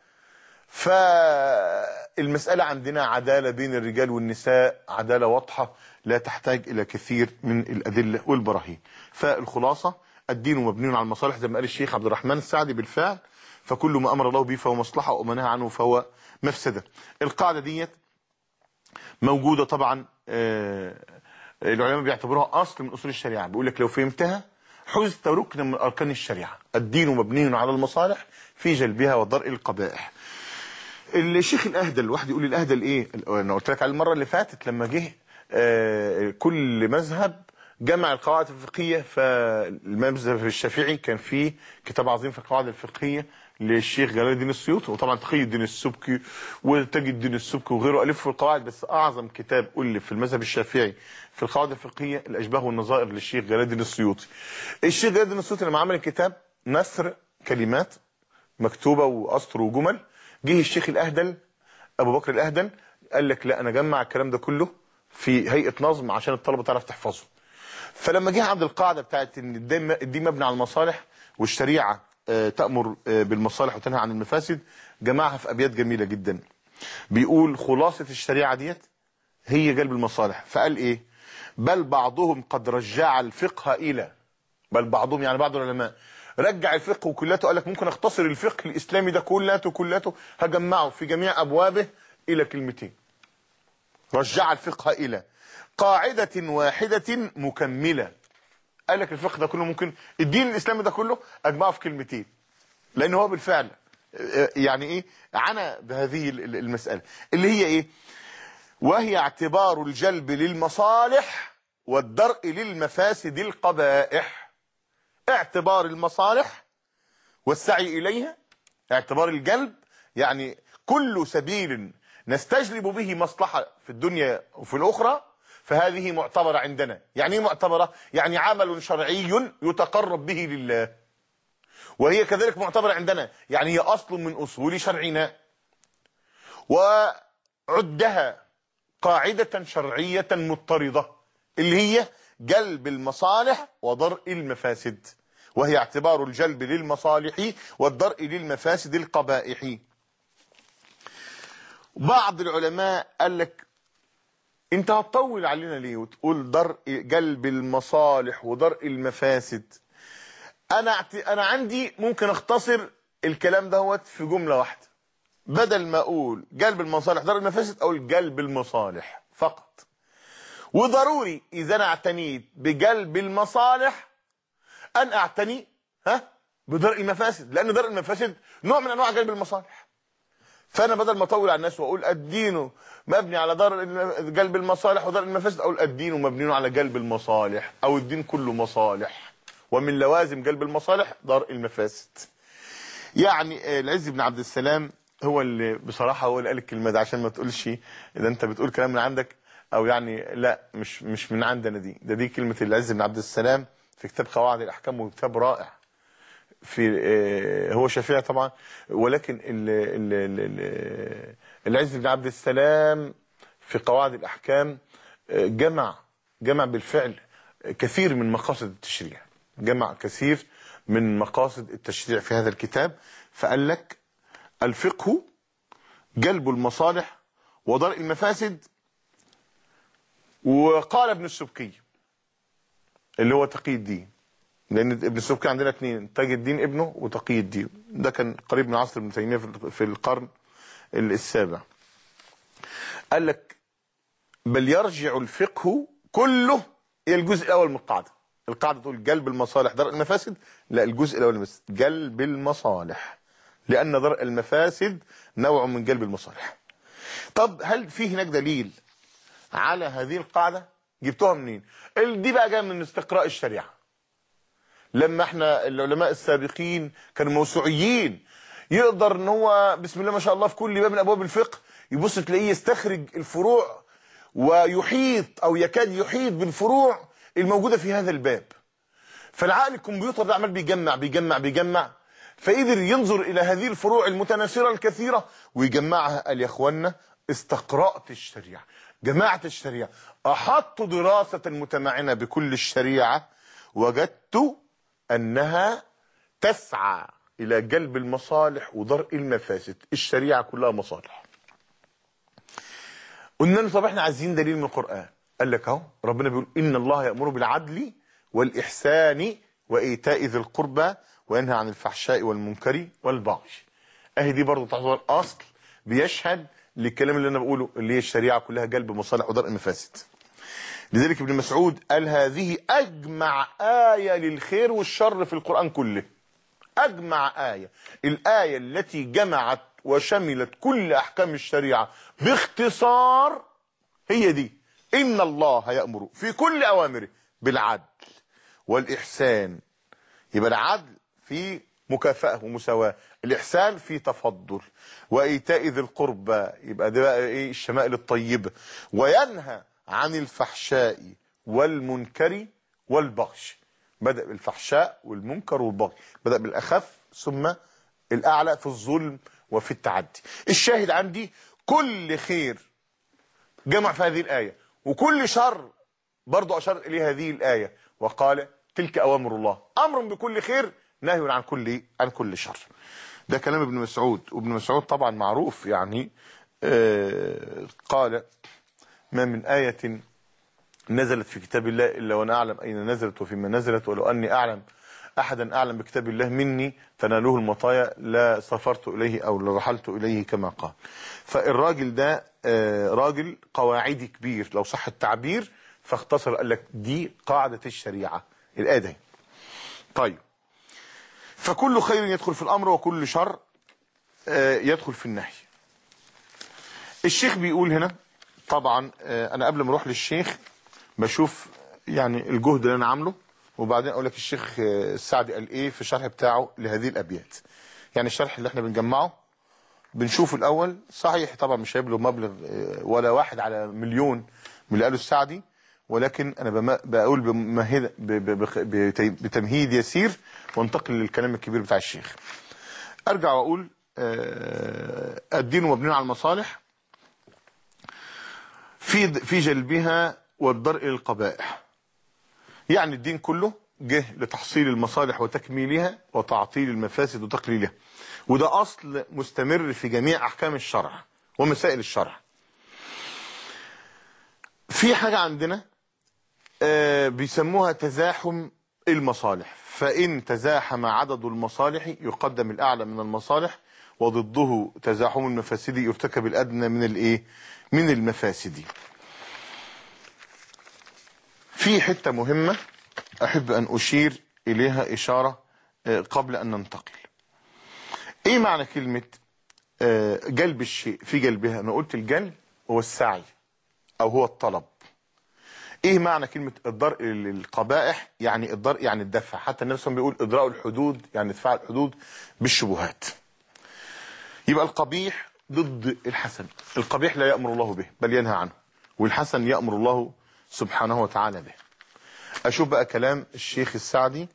فالمسألة عندنا عدالة بين الرجال والنساء عدالة واضحة لا تحتاج إلى كثير من الأدلة والبراهين فالخلاصة الدين مبني على المصالح زي ما قال الشيخ عبد الرحمن السعدي بالفعل فكل ما أمر الله به فهو مصلحة وما نهى عنه فهو مفسدة القاعدة ديت موجودة طبعا آه، العلماء بيعتبروها أصل من أصول الشريعة بيقول لك لو فهمتها حزت ركن من أركان الشريعة الدين مبني على المصالح في جلبها ودرء القبائح الشيخ الاهدل واحد يقول لي الاهدل ايه انا قلت لك على المره اللي فاتت لما جه آه، كل مذهب جمع القواعد الفقهيه فالمذهب الشافعي كان فيه كتاب عظيم في القواعد الفقهيه للشيخ جلال الدين السيوطي وطبعا تقي الدين السبكي وتاج الدين السبكي وغيره الف في القواعد بس اعظم كتاب الف في المذهب الشافعي في القواعد الفقهيه الاشباه والنظائر للشيخ جلال الدين السيوطي. الشيخ جلال الدين السيوطي لما عمل الكتاب نثر كلمات مكتوبه واسطر وجمل جه الشيخ الاهدل ابو بكر الاهدل قال لك لا انا جمع الكلام ده كله في هيئه نظم عشان الطلبه تعرف تحفظه. فلما جه عند القاعده بتاعت ان الدين الدين مبني على المصالح والشريعه آه، تامر آه، بالمصالح وتنهى عن المفاسد جمعها في ابيات جميله جدا. بيقول خلاصه الشريعه ديت هي جلب المصالح فقال ايه؟ بل بعضهم قد رجع الفقه الى بل بعضهم يعني بعض العلماء رجع الفقه كلته قال لك ممكن اختصر الفقه الاسلامي ده كلته كلته هجمعه في جميع ابوابه الى كلمتين. رجع الفقه الى قاعدة واحدة مكملة قال لك الفقه ده كله ممكن الدين الإسلامي ده كله أجمعه في كلمتين لأن هو بالفعل آه، يعني إيه عنا بهذه ال- ال- المسألة اللي هي إيه وهي اعتبار الجلب للمصالح والدرء للمفاسد القبائح اعتبار المصالح والسعي إليها اعتبار الجلب يعني كل سبيل نستجلب به مصلحة في الدنيا وفي الأخرى فهذه معتبرة عندنا يعني ايه معتبرة؟ يعني عمل شرعي يتقرب به لله وهي كذلك معتبرة عندنا يعني هي أصل من أصول شرعنا وعدها قاعدة شرعية مضطردة اللي هي جلب المصالح وضرء المفاسد وهي اعتبار الجلب للمصالح والدرء للمفاسد القبائح بعض العلماء قال لك انت هتطول علينا ليه وتقول درء جلب المصالح ودرء المفاسد انا اعت- انا عندي ممكن اختصر الكلام دوت في جمله واحده بدل ما اقول جلب المصالح درء المفاسد اقول جلب المصالح فقط وضروري اذا انا اعتنيت بجلب المصالح ان اعتني ها بدرء المفاسد لان درء المفاسد نوع من انواع جلب المصالح فانا بدل ما اطول على الناس واقول الدين مبني على دار جلب المصالح ودار المفاسد اقول الدين مبني على جلب المصالح او الدين كله مصالح ومن لوازم جلب المصالح دار المفاسد يعني آه، العز بن عبد السلام هو اللي بصراحه هو اللي قال الكلمه دي عشان ما تقولش اذا انت بتقول كلام من عندك او يعني لا مش مش من عندنا دي ده دي كلمه العز بن عبد السلام في كتاب قواعد الاحكام وكتاب رائع في آه، هو شافعي طبعا ولكن ال ال ال ال العز بن عبد السلام في قواعد الاحكام آه، جمع جمع بالفعل كثير من مقاصد التشريع جمع كثير من مقاصد التشريع في هذا الكتاب فقال لك الفقه جلب المصالح ودرء المفاسد وقال ابن السبكي اللي هو تقي الدين لان ابن السبكي عندنا اثنين تاج الدين ابنه وتقي الدين ده كان قريب من عصر ابن تيميه في- في القرن السابع قال لك بل يرجع الفقه كله الى الجزء الاول من القاعده القاعده تقول جلب المصالح درء المفاسد لا الجزء الاول بس جلب المصالح لان درء المفاسد نوع من جلب المصالح طب هل في هناك دليل على هذه القاعده جبتوها منين ال- دي بقى جايه من استقراء الشريعه لما احنا العلماء السابقين كانوا موسوعيين يقدر ان هو بسم الله ما شاء الله في كل باب من ابواب الفقه يبص تلاقيه يستخرج الفروع ويحيط او يكاد يحيط بالفروع الموجوده في هذا الباب فالعقل الكمبيوتر ده عمال بيجمع بيجمع بيجمع فقدر ينظر الى هذه الفروع المتناثره الكثيره ويجمعها قال يا اخوانا استقرات الشريعه جماعه الشريعه احطت دراسه متمعنه بكل الشريعه وجدت انها تسعى الى جلب المصالح ودرء المفاسد الشريعه كلها مصالح قلنا له طب احنا عايزين دليل من القران قال لك اهو ربنا بيقول ان الله يامر بالعدل والاحسان وايتاء ذي القربى وينهى عن الفحشاء والمنكر والبغي اهي دي برضه تعتبر اصل بيشهد للكلام اللي انا بقوله اللي هي الشريعه كلها جلب مصالح ودرء مفاسد لذلك ابن مسعود قال هذه اجمع ايه للخير والشر في القران كله اجمع ايه الايه التي جمعت وشملت كل احكام الشريعه باختصار هي دي ان الله يامر في كل اوامره بالعدل والاحسان يبقى العدل في مكافاه ومساواه الإحسان في تفضل وإيتاء ذي القربى يبقى ده بقى إيه الشمائل الطيبة وينهى عن الفحشاء والمنكر والبغي بدأ بالفحشاء والمنكر والبغي بدأ بالأخف ثم الأعلى في الظلم وفي التعدي الشاهد عندي كل خير جمع في هذه الآية وكل شر برضو أشار إليه هذه الآية وقال تلك أوامر الله أمر بكل خير نهي عن كل عن كل شر ده كلام ابن مسعود وابن مسعود طبعا معروف يعني آه قال ما من آية نزلت في كتاب الله إلا وأنا أعلم أين نزلت وفيما نزلت ولو أني أعلم أحدا أعلم بكتاب الله مني تناله المطايا لا سافرت إليه أو لرحلت إليه كما قال فالراجل ده آه راجل قواعدي كبير لو صح التعبير فاختصر قال لك دي قاعدة الشريعة الآية دي طيب فكل خير يدخل في الأمر وكل شر آه يدخل في النهي الشيخ بيقول هنا طبعا آه أنا قبل ما أروح للشيخ بشوف يعني الجهد اللي أنا عامله وبعدين أقول لك الشيخ السعدي قال إيه في الشرح بتاعه لهذه الأبيات يعني الشرح اللي احنا بنجمعه بنشوفه الأول صحيح طبعا مش هيبلغ مبلغ ولا واحد على مليون من اللي قاله السعدي ولكن أنا بقول بمهد بتمهيد يسير وانتقل للكلام الكبير بتاع الشيخ أرجع وأقول الدين مبني على المصالح في في جلبها والدرء للقبائح يعني الدين كله جه لتحصيل المصالح وتكميلها وتعطيل المفاسد وتقليلها وده أصل مستمر في جميع أحكام الشرع ومسائل الشرع في حاجة عندنا آه بيسموها تزاحم المصالح فإن تزاحم عدد المصالح يقدم الأعلى من المصالح وضده تزاحم المفاسد يرتكب الأدنى من الإيه من المفاسد في حتة مهمة أحب أن أشير إليها إشارة قبل أن ننتقل إيه معنى كلمة جلب الشيء في جلبها أنا قلت الجلب هو السعي أو هو الطلب إيه معنى كلمة الضرء للقبائح يعني الضرء يعني الدفع حتى النبي صلى الله عليه وسلم بيقول إضراء الحدود يعني ادفاع الحدود بالشبهات يبقى القبيح ضد الحسن القبيح لا يأمر الله به بل ينهى عنه والحسن يأمر الله سبحانه وتعالى به اشوف بقى كلام الشيخ السعدي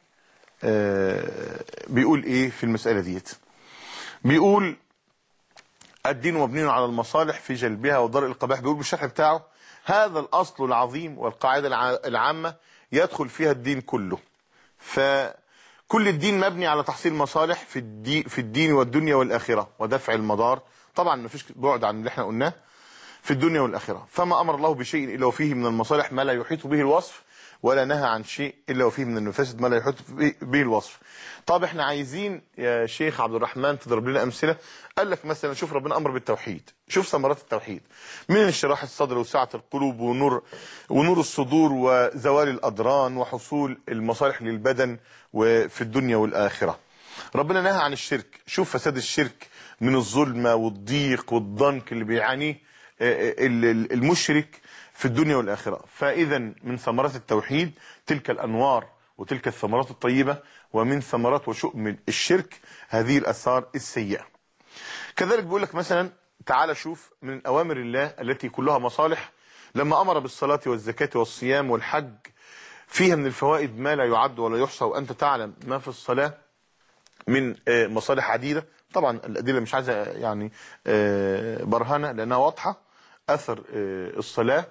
بيقول ايه في المسألة ديت بيقول الدين مبني على المصالح في جلبها ودرء القبائح بيقول بالشرح بتاعه هذا الاصل العظيم والقاعدة العامة يدخل فيها الدين كله فكل الدين مبني على تحصيل مصالح في الدين, في الدين والدنيا والآخرة ودفع المضار طبعا ما فيش بعد عن اللي احنا قلناه في الدنيا والآخرة فما أمر الله بشيء إلا وفيه من المصالح ما لا يحيط به الوصف ولا نهى عن شيء إلا وفيه من المفاسد ما لا يحيط به الوصف طب احنا عايزين يا شيخ عبد الرحمن تضرب لنا أمثلة قال لك مثلا شوف ربنا أمر بالتوحيد شوف ثمرات التوحيد من انشراح الصدر وسعة القلوب ونور ونور الصدور وزوال الأدران وحصول المصالح للبدن وفي الدنيا والآخرة ربنا نهى عن الشرك شوف فساد الشرك من الظلمة والضيق والضنك اللي بيعانيه المشرك في الدنيا والآخرة فإذا من ثمرات التوحيد تلك الأنوار وتلك الثمرات الطيبة ومن ثمرات وشؤم الشرك هذه الأثار السيئة كذلك بيقول لك مثلا تعال شوف من أوامر الله التي كلها مصالح لما أمر بالصلاة والزكاة والصيام والحج فيها من الفوائد ما لا يعد ولا يحصى وأنت تعلم ما في الصلاة من مصالح عديدة طبعا الأدلة مش عايزة يعني برهنة لأنها واضحة أثر الصلاة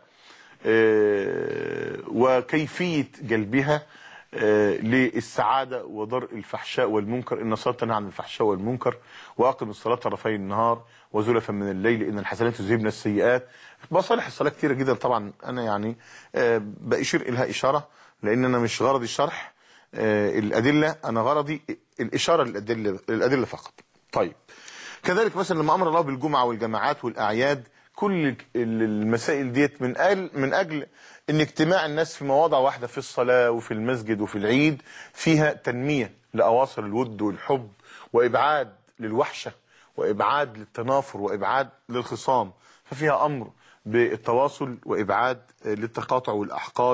وكيفية جلبها للسعادة وضرء الفحشاء والمنكر إن الصلاة تنهى عن الفحشاء والمنكر وأقم الصلاة طرفي النهار وزلفا من الليل إن الحسنات يذهبن السيئات مصالح الصلاة كتيرة جدا طبعا أنا يعني بأشير إلها إشارة لأن أنا مش غرضي الشرح الأدلة أنا غرضي الإشارة للأدلة, للأدلة فقط طيب كذلك مثلا لما أمر الله بالجمعة والجماعات والأعياد كل المسائل ديت من أجل, من أجل ان اجتماع الناس في مواضع واحدة في الصلاة وفي المسجد وفي العيد فيها تنمية لأواصر الود والحب وإبعاد للوحشة وإبعاد للتنافر وإبعاد للخصام ففيها أمر بالتواصل وإبعاد للتقاطع والأحقاد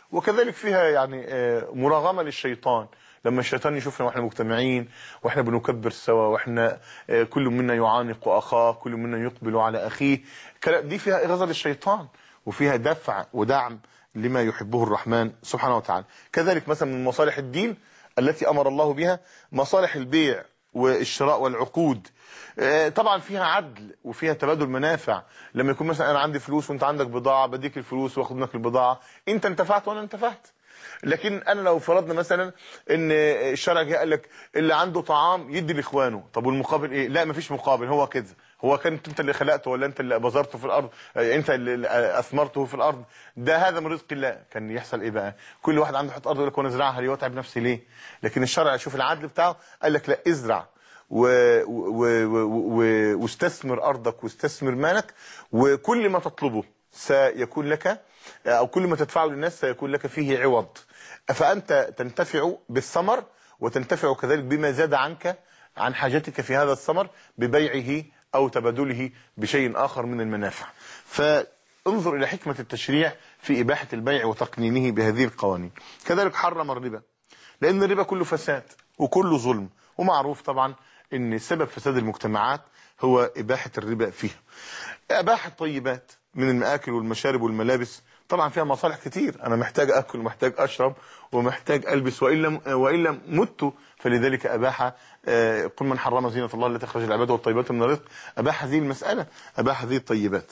وكذلك فيها يعني آه، مراغمه للشيطان لما الشيطان يشوفنا واحنا مجتمعين واحنا بنكبر سوا واحنا آه، كل منا يعانق اخاه كل منا يقبل على اخيه كلا- دي فيها اغاظه للشيطان وفيها دفع ودعم لما يحبه الرحمن سبحانه وتعالى كذلك مثلا من مصالح الدين التي امر الله بها مصالح البيع والشراء والعقود آه، طبعا فيها عدل وفيها تبادل منافع لما يكون مثلا انا عندي فلوس وانت عندك بضاعه بديك الفلوس واخد منك البضاعه انت انتفعت وانا انتفعت لكن انا لو فرضنا مثلا ان الشرع جه قال لك اللي عنده طعام يدي لاخوانه طب والمقابل ايه لا مفيش مقابل هو كده هو كانت انت اللي خلقته ولا انت اللي بذرته في الارض آه، انت اللي اثمرته في الارض ده هذا من رزق الله كان يحصل ايه بقى كل واحد عنده حته ارض يقول لك وانا ازرعها ليه واتعب نفسي ليه لكن الشرع شوف العدل بتاعه قال لك لا ازرع و... و... و... و... واستثمر ارضك واستثمر مالك وكل ما تطلبه سيكون لك او كل ما تدفعه للناس سيكون لك فيه عوض فانت تنتفع بالثمر وتنتفع كذلك بما زاد عنك عن حاجتك في هذا الثمر ببيعه او تبادله بشيء اخر من المنافع فانظر الى حكمه التشريع في اباحه البيع وتقنينه بهذه القوانين كذلك حرم الربا لان الربا كله فساد وكله ظلم ومعروف طبعا ان سبب فساد المجتمعات هو اباحه الربا فيها اباح الطيبات من المآكل والمشارب والملابس طبعا فيها مصالح كتير انا محتاج اكل ومحتاج اشرب ومحتاج البس والا والا مت فلذلك اباح آه، قل من حرم زينه الله التي اخرج العباد والطيبات من الرزق اباح هذه المساله اباح هذه الطيبات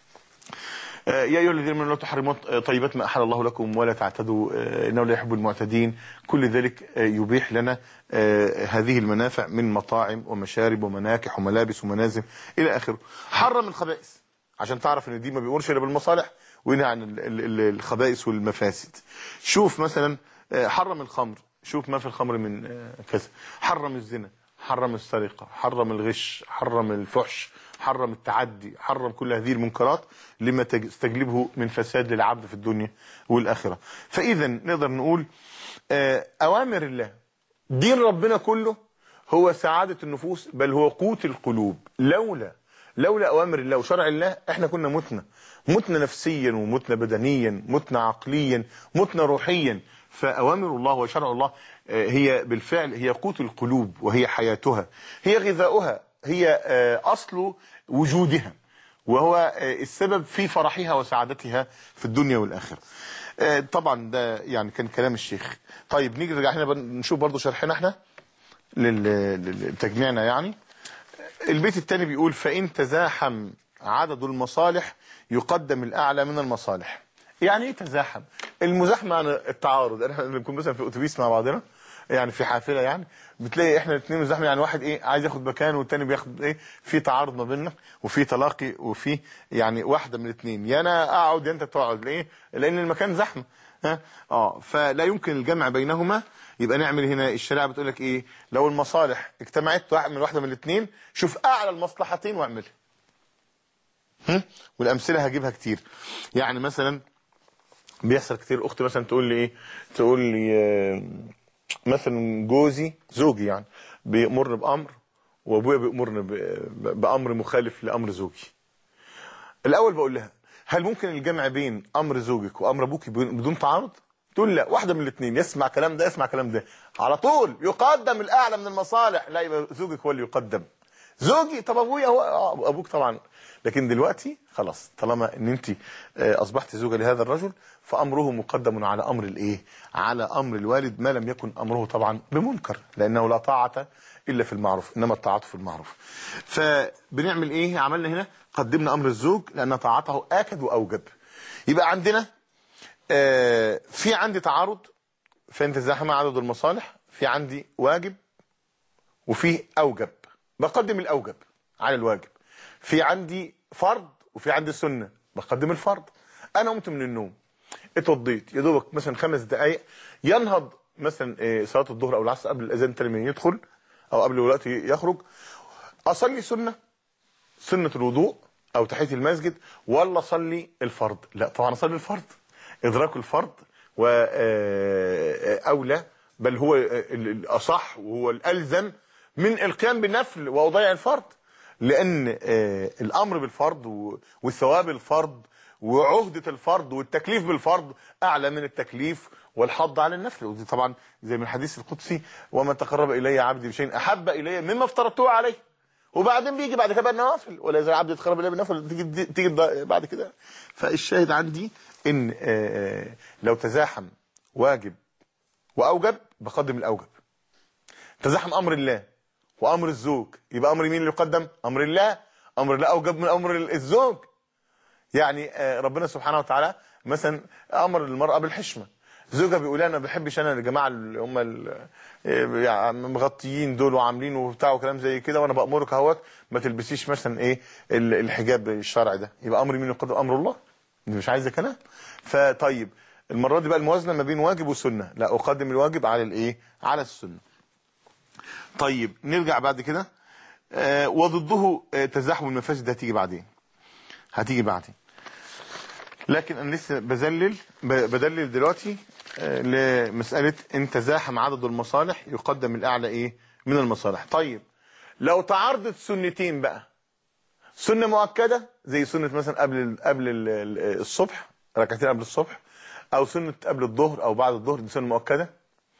آه، يا ايها الذين امنوا لا تحرموا طيبات ما احل الله لكم ولا تعتدوا آه، انه لا يحب المعتدين كل ذلك آه، يبيح لنا آه، هذه المنافع من مطاعم ومشارب ومناكح وملابس ومنازل الى اخره حرم الخبائث عشان تعرف ان دي ما بيقولش الا بالمصالح وينهى عن ال- ال- ال- الخبائث والمفاسد شوف مثلا آه، حرم الخمر شوف ما في الخمر من آه، كذا حرم الزنا حرم السرقة حرم الغش حرم الفحش حرم التعدي حرم كل هذه المنكرات لما تج- تستجلبه من فساد للعبد في الدنيا والآخرة فإذا نقدر نقول آه، أوامر الله دين ربنا كله هو سعادة النفوس بل هو قوت القلوب لولا لولا أوامر الله وشرع الله احنا كنا متنا متنا نفسيا ومتنا بدنيا متنا عقليا متنا روحيا فأوامر الله وشرع الله آه، هي بالفعل هي قوت القلوب وهي حياتها هي غذاؤها هي آه، أصل وجودها وهو آه، السبب في فرحها وسعادتها في الدنيا والآخرة آه، طبعا ده يعني كان كلام الشيخ طيب نيجي نرجع هنا بقى نشوف برضو شرحنا احنا لل- لل- لتجميعنا يعني البيت الثاني بيقول فإن تزاحم عدد المصالح يقدم الأعلى من المصالح يعني ايه تزاحم المزاحمة عن التعارض احنا لما نكون مثلا في اتوبيس مع بعضنا يعني في حافله يعني بتلاقي احنا الاثنين مزاحمين يعني واحد ايه عايز ياخد مكان والتاني بياخد ايه في تعارض ما بيننا وفي تلاقي وفي يعني واحده من الاثنين يا انا اقعد يا انت تقعد ليه؟ لان المكان زحمه ها اه فلا يمكن الجمع بينهما يبقى نعمل هنا الشريعه بتقول لك ايه لو المصالح اجتمعت واحد من واحده من الاثنين شوف اعلى المصلحتين واعملها هم؟ والامثله هجيبها كتير يعني مثلا بيحصل كتير اختي مثلا تقول لي ايه تقول لي آه، مثلا جوزي زوجي يعني بيأمرني بأمر وابويا بيأمرني ب- ب- بأمر مخالف لأمر زوجي الأول بقول لها هل ممكن الجمع بين أمر زوجك وأمر أبوك بدون بدون تعارض؟ تقول لا واحدة من الاثنين يسمع كلام ده يسمع كلام ده على طول يقدم الأعلى من المصالح لا يبقى زوجك هو اللي يقدم زوجي طب ابويا هو آه، ابوك طبعا لكن دلوقتي خلاص طالما ان انت آه، اصبحت زوجة لهذا الرجل فامره مقدم على امر الايه على امر الوالد ما لم يكن امره طبعا بمنكر لانه لا طاعة الا في المعروف انما الطاعة في المعروف فبنعمل ايه عملنا هنا قدمنا امر الزوج لان طاعته اكد واوجب يبقى عندنا آه، في عندي تعارض فانت تزاحم عدد المصالح في عندي واجب وفي اوجب بقدم الاوجب على الواجب في عندي فرض وفي عندي سنه بقدم الفرض انا قمت من النوم اتوضيت يا دوبك مثلا خمس دقائق ينهض مثلا آه، صلاه الظهر او العصر قبل الاذان تاني ما يدخل او قبل الوقت يخرج اصلي سنه سنه الوضوء او تحيه المسجد ولا اصلي الفرض لا طبعا اصلي الفرض ادراك الفرض واولى بل هو ال- الاصح وهو الالزم من القيام بالنفل واضيع الفرض لان آه، الامر بالفرض و- والثواب الفرض وعهدة الفرض والتكليف بالفرض اعلى من التكليف والحض على النفل ودي طبعا زي من الحديث القدسي وما تقرب الي عبدي بشيء احب الي مما افترضته عليه وبعدين بيجي بعد كده بقى النوافل ولا اذا العبد يتقرب الي بالنفل تيجي تيجي بعد كده فالشاهد عندي ان آه، لو تزاحم واجب واوجب بقدم الاوجب تزاحم امر الله وامر الزوج يبقى امر مين اللي يقدم امر الله امر الله اوجب من امر الزوج يعني آه، ربنا سبحانه وتعالى مثلا امر المراه بالحشمه زوجها بيقول انا ما بحبش انا الجماعه اللي هم ال- آه، يعني مغطيين دول وعاملين وبتاع وكلام زي كده وانا بامرك اهوت ما تلبسيش مثلا ايه ال- الحجاب الشرعي ده يبقى امر مين يقدم امر الله دي مش عايزه كلام فطيب المره دي بقى الموازنه ما بين واجب وسنه لا اقدم الواجب على الايه على السنه طيب نرجع بعد كده آه وضده آه تزاحم المفاسد هتيجي بعدين هتيجي بعدين لكن انا لسه بذلل ب- بدلل دلوقتي آه لمساله ان تزاحم عدد المصالح يقدم الاعلى ايه من المصالح طيب لو تعارضت سنتين بقى سنه مؤكده زي سنه مثلا قبل ال- قبل ال- ال- الصبح ركعتين قبل الصبح او سنه قبل الظهر او بعد الظهر دي سنه مؤكده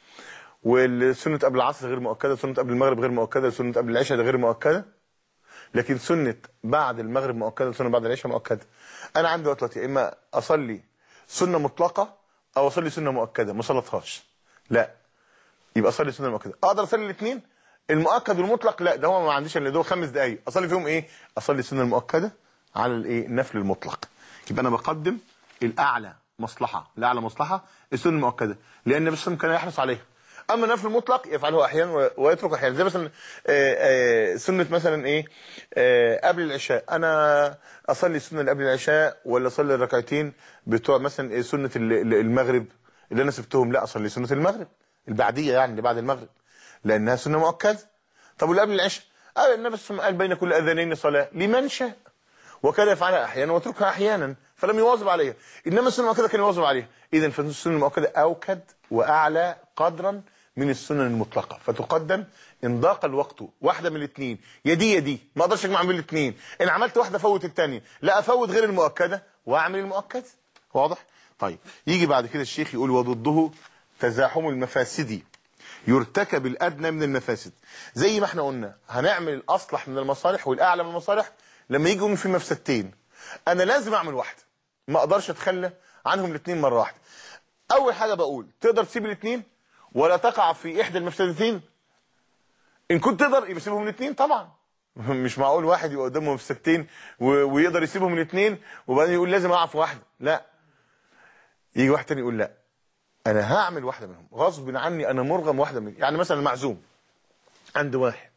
والسنه قبل العصر غير مؤكده سنه قبل المغرب غير مؤكده سنه قبل العشاء ده غير مؤكده لكن سنه بعد المغرب مؤكده سنه بعد العشاء مؤكده انا عندي وقت دلوقتي اما اصلي سنه مطلقه او اصلي سنه مؤكده ما صلتهاش لا يبقى اصلي سنه مؤكده اقدر اصلي الاثنين المؤكد والمطلق لا ده هو ما عنديش الا دول خمس دقائق اصلي فيهم ايه اصلي السنه المؤكده على الايه النفل المطلق يبقى انا بقدم الاعلى مصلحه الاعلى مصلحه السنه المؤكده لان النبي صلى الله عليه وسلم كان يحرص عليها اما النفل المطلق يفعله احيانا و- ويترك احيانا زي مثلا آه، آه، سنه مثلا ايه آه، قبل العشاء انا اصلي السنه اللي قبل العشاء ولا اصلي الركعتين بتوع مثلا إيه سنه ال- ال- المغرب اللي انا سبتهم لا اصلي سنه المغرب البعديه يعني اللي بعد المغرب لانها سنه مؤكده طب واللي قبل العشاء قال النبي صلى الله عليه وسلم قال بين كل اذانين صلاه لمن شاء وكان يفعلها احيانا ويتركها احيانا فلم يواظب عليها انما السنه المؤكده كان يواظب عليها اذا فالسنه المؤكده اوكد واعلى قدرا من السنن المطلقه فتقدم ان ضاق الوقت واحده من الاثنين يا دي يا دي ما اقدرش اجمع بين الاثنين ان عملت واحده فوت الثانيه لا افوت غير المؤكده واعمل المؤكد واضح طيب يجي بعد كده الشيخ يقول وضده تزاحم المفاسد يرتكب الادنى من المفاسد زي ما احنا قلنا هنعمل الاصلح من المصالح والاعلى من المصالح لما يجوا في مفسدتين انا لازم اعمل واحده ما اقدرش اتخلى عنهم الاثنين مره واحده اول حاجه بقول تقدر تسيب الاثنين ولا تقع في احدى المفسدتين ان كنت تقدر يبقى سيبهم الاثنين طبعا مش معقول واحد يبقى قدامه مفسدتين و- ويقدر يسيبهم الاثنين وبعدين يقول لازم اقع في واحده لا يجي واحد تاني يقول لا انا هعمل واحده منهم غصب عني انا مرغم واحده منهم يعني مثلا معزوم عند واحد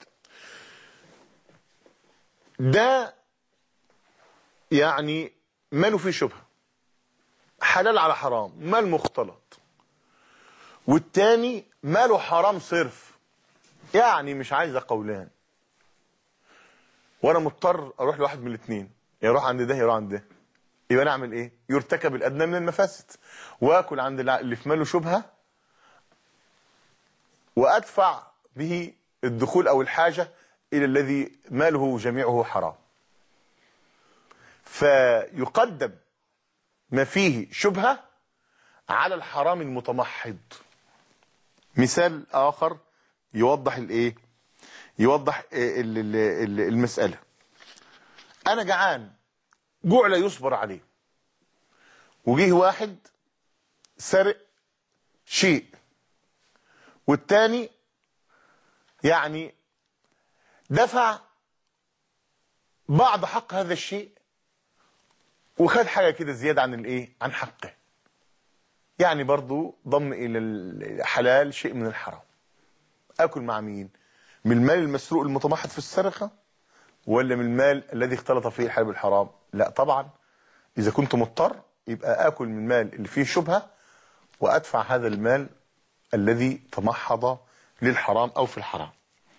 ده يعني ماله فيه شبهه حلال على حرام مال مختلط والتاني ماله حرام صرف يعني مش عايزه قولان وانا مضطر اروح لواحد من الاثنين يروح عند ده يروح عند ده يبقى انا اعمل ايه يرتكب الادنى من المفاسد واكل عند الع- اللي في ماله شبهه وادفع به الدخول او الحاجه الى الذي ماله جميعه حرام فيقدم ما فيه شبهه على الحرام المتمحض مثال اخر يوضح الايه يوضح ال- ال- ال- المساله انا جعان جوع لا يصبر عليه وجيه واحد سرق شيء والتاني يعني دفع بعض حق هذا الشيء وخد حاجه كده زياده عن الايه عن حقه يعني برضو ضم الى الحلال شيء من الحرام اكل مع مين من المال المسروق المتمحض في السرقه ولا من المال الذي اختلط فيه الحلال بالحرام لا طبعا اذا كنت مضطر يبقى اكل من المال اللي فيه شبهه وادفع هذا المال الذي تمحض للحرام او في الحرام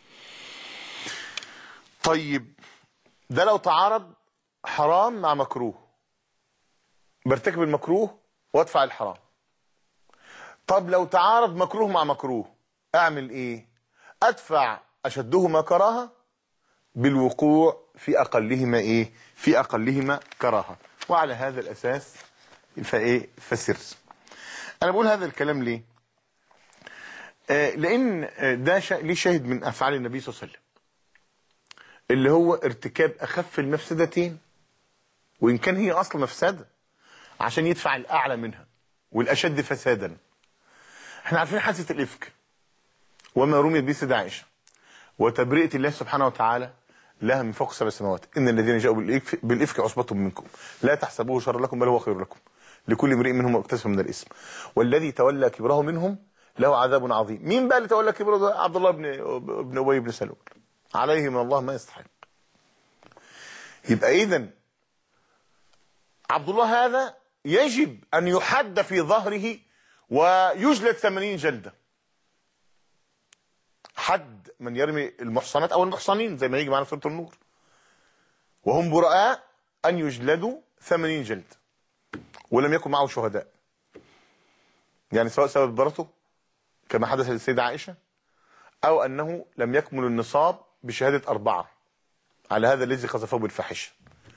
طيب ده لو تعارض حرام مع مكروه برتكب المكروه وادفع الحرام طب لو تعارض مكروه مع مكروه اعمل ايه ادفع اشدهما كراهه بالوقوع في اقلهما ايه في اقلهما كراهه وعلى هذا الأساس فإيه فسر أنا بقول هذا الكلام ليه آه لأن آه، ده شا... ليه شاهد من أفعال النبي صلى الله عليه وسلم اللي هو ارتكاب أخف المفسدتين وإن كان هي أصل مفسدة عشان يدفع الأعلى منها والأشد فسادا احنا عارفين حادثة الإفك وما رميت به سيدة عائشة وتبرئة الله سبحانه وتعالى لها من فوق سبع سماوات إن الذين جاءوا بالإفك, بالإفك عصبة منكم لا تحسبوه شر لكم بل هو خير لكم لكل امرئ منهم اكتسب من الإثم والذي تولى كبره منهم له عذاب عظيم مين بقى اللي تولى كبره ده عبد الله بن بن أبي بن سلول عليه من الله ما يستحق يبقى إذا عبد الله هذا يجب أن يحد في ظهره ويجلد 80 جلدة حد من يرمي المحصنات أو المحصنين زي ما يجي معنا في سورة النور وهم براء أن يجلدوا 80 جلد ولم يكن معه شهداء يعني سواء سبب برته كما حدث للسيدة عائشة أو أنه لم يكمل النصاب بشهادة أربعة على هذا الذي قذفه بالفاحشة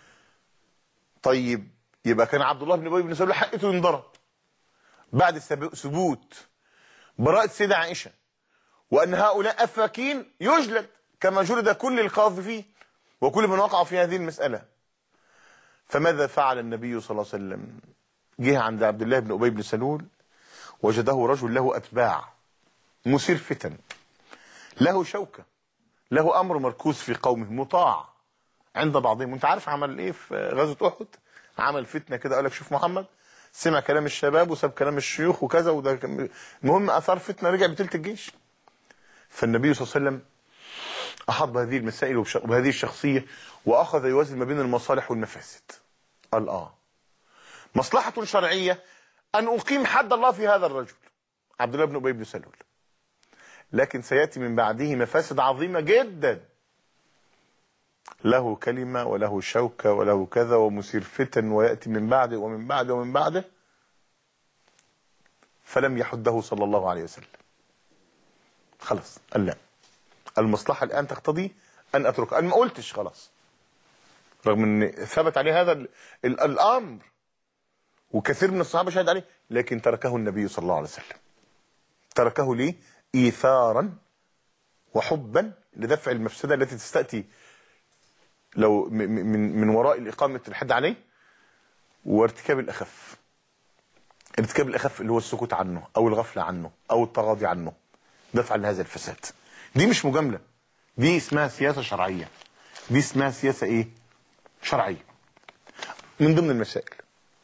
طيب يبقى كان عبد الله بن ابي بن سلول حقته ينضرب بعد السب- ثبوت براءة السيدة عائشة وأن هؤلاء أفاكين يجلد كما جلد كل القاذفين وكل من وقع في هذه المسألة فماذا فعل النبي صلى الله عليه وسلم جه عند عبد الله بن أبي بن سلول وجده رجل له أتباع مثير فتن له شوكة له أمر مركوز في قومه مطاع عند بعضهم وانت عارف عمل ايه في غزوة أحد عمل فتنة كده قال لك شوف محمد سمع كلام الشباب وساب كلام الشيوخ وكذا وده كان- المهم أثار فتنة رجع بتلت الجيش فالنبي صلى الله عليه وسلم أحط بهذه المسائل وبش- وبهذه الشخصية وأخذ يوازن ما بين المصالح والمفاسد قال آه مصلحة شرعية أن أقيم حد الله في هذا الرجل عبد الله بن أبي بن سلول لكن سيأتي من بعده مفاسد عظيمة جدا له كلمة وله شوكة وله كذا ومثير فتن ويأتي من بعده ومن بعده ومن بعده فلم يحده صلى الله عليه وسلم خلاص قال لا المصلحة الآن تقتضي أن أترك أنا ما قلتش خلاص رغم أن ثبت عليه هذا ال ال الأمر وكثير من الصحابة شهد عليه لكن تركه النبي صلى الله عليه وسلم تركه ليه إيثارا وحبا لدفع المفسدة التي تستأتي لو م- م- من من وراء الإقامة الحد عليه وارتكاب الأخف ارتكاب الأخف اللي هو السكوت عنه أو الغفلة عنه أو التغاضي عنه دفعا لهذا الفساد دي مش مجاملة دي اسمها سياسة شرعية دي اسمها سياسة ايه شرعية من ضمن المسائل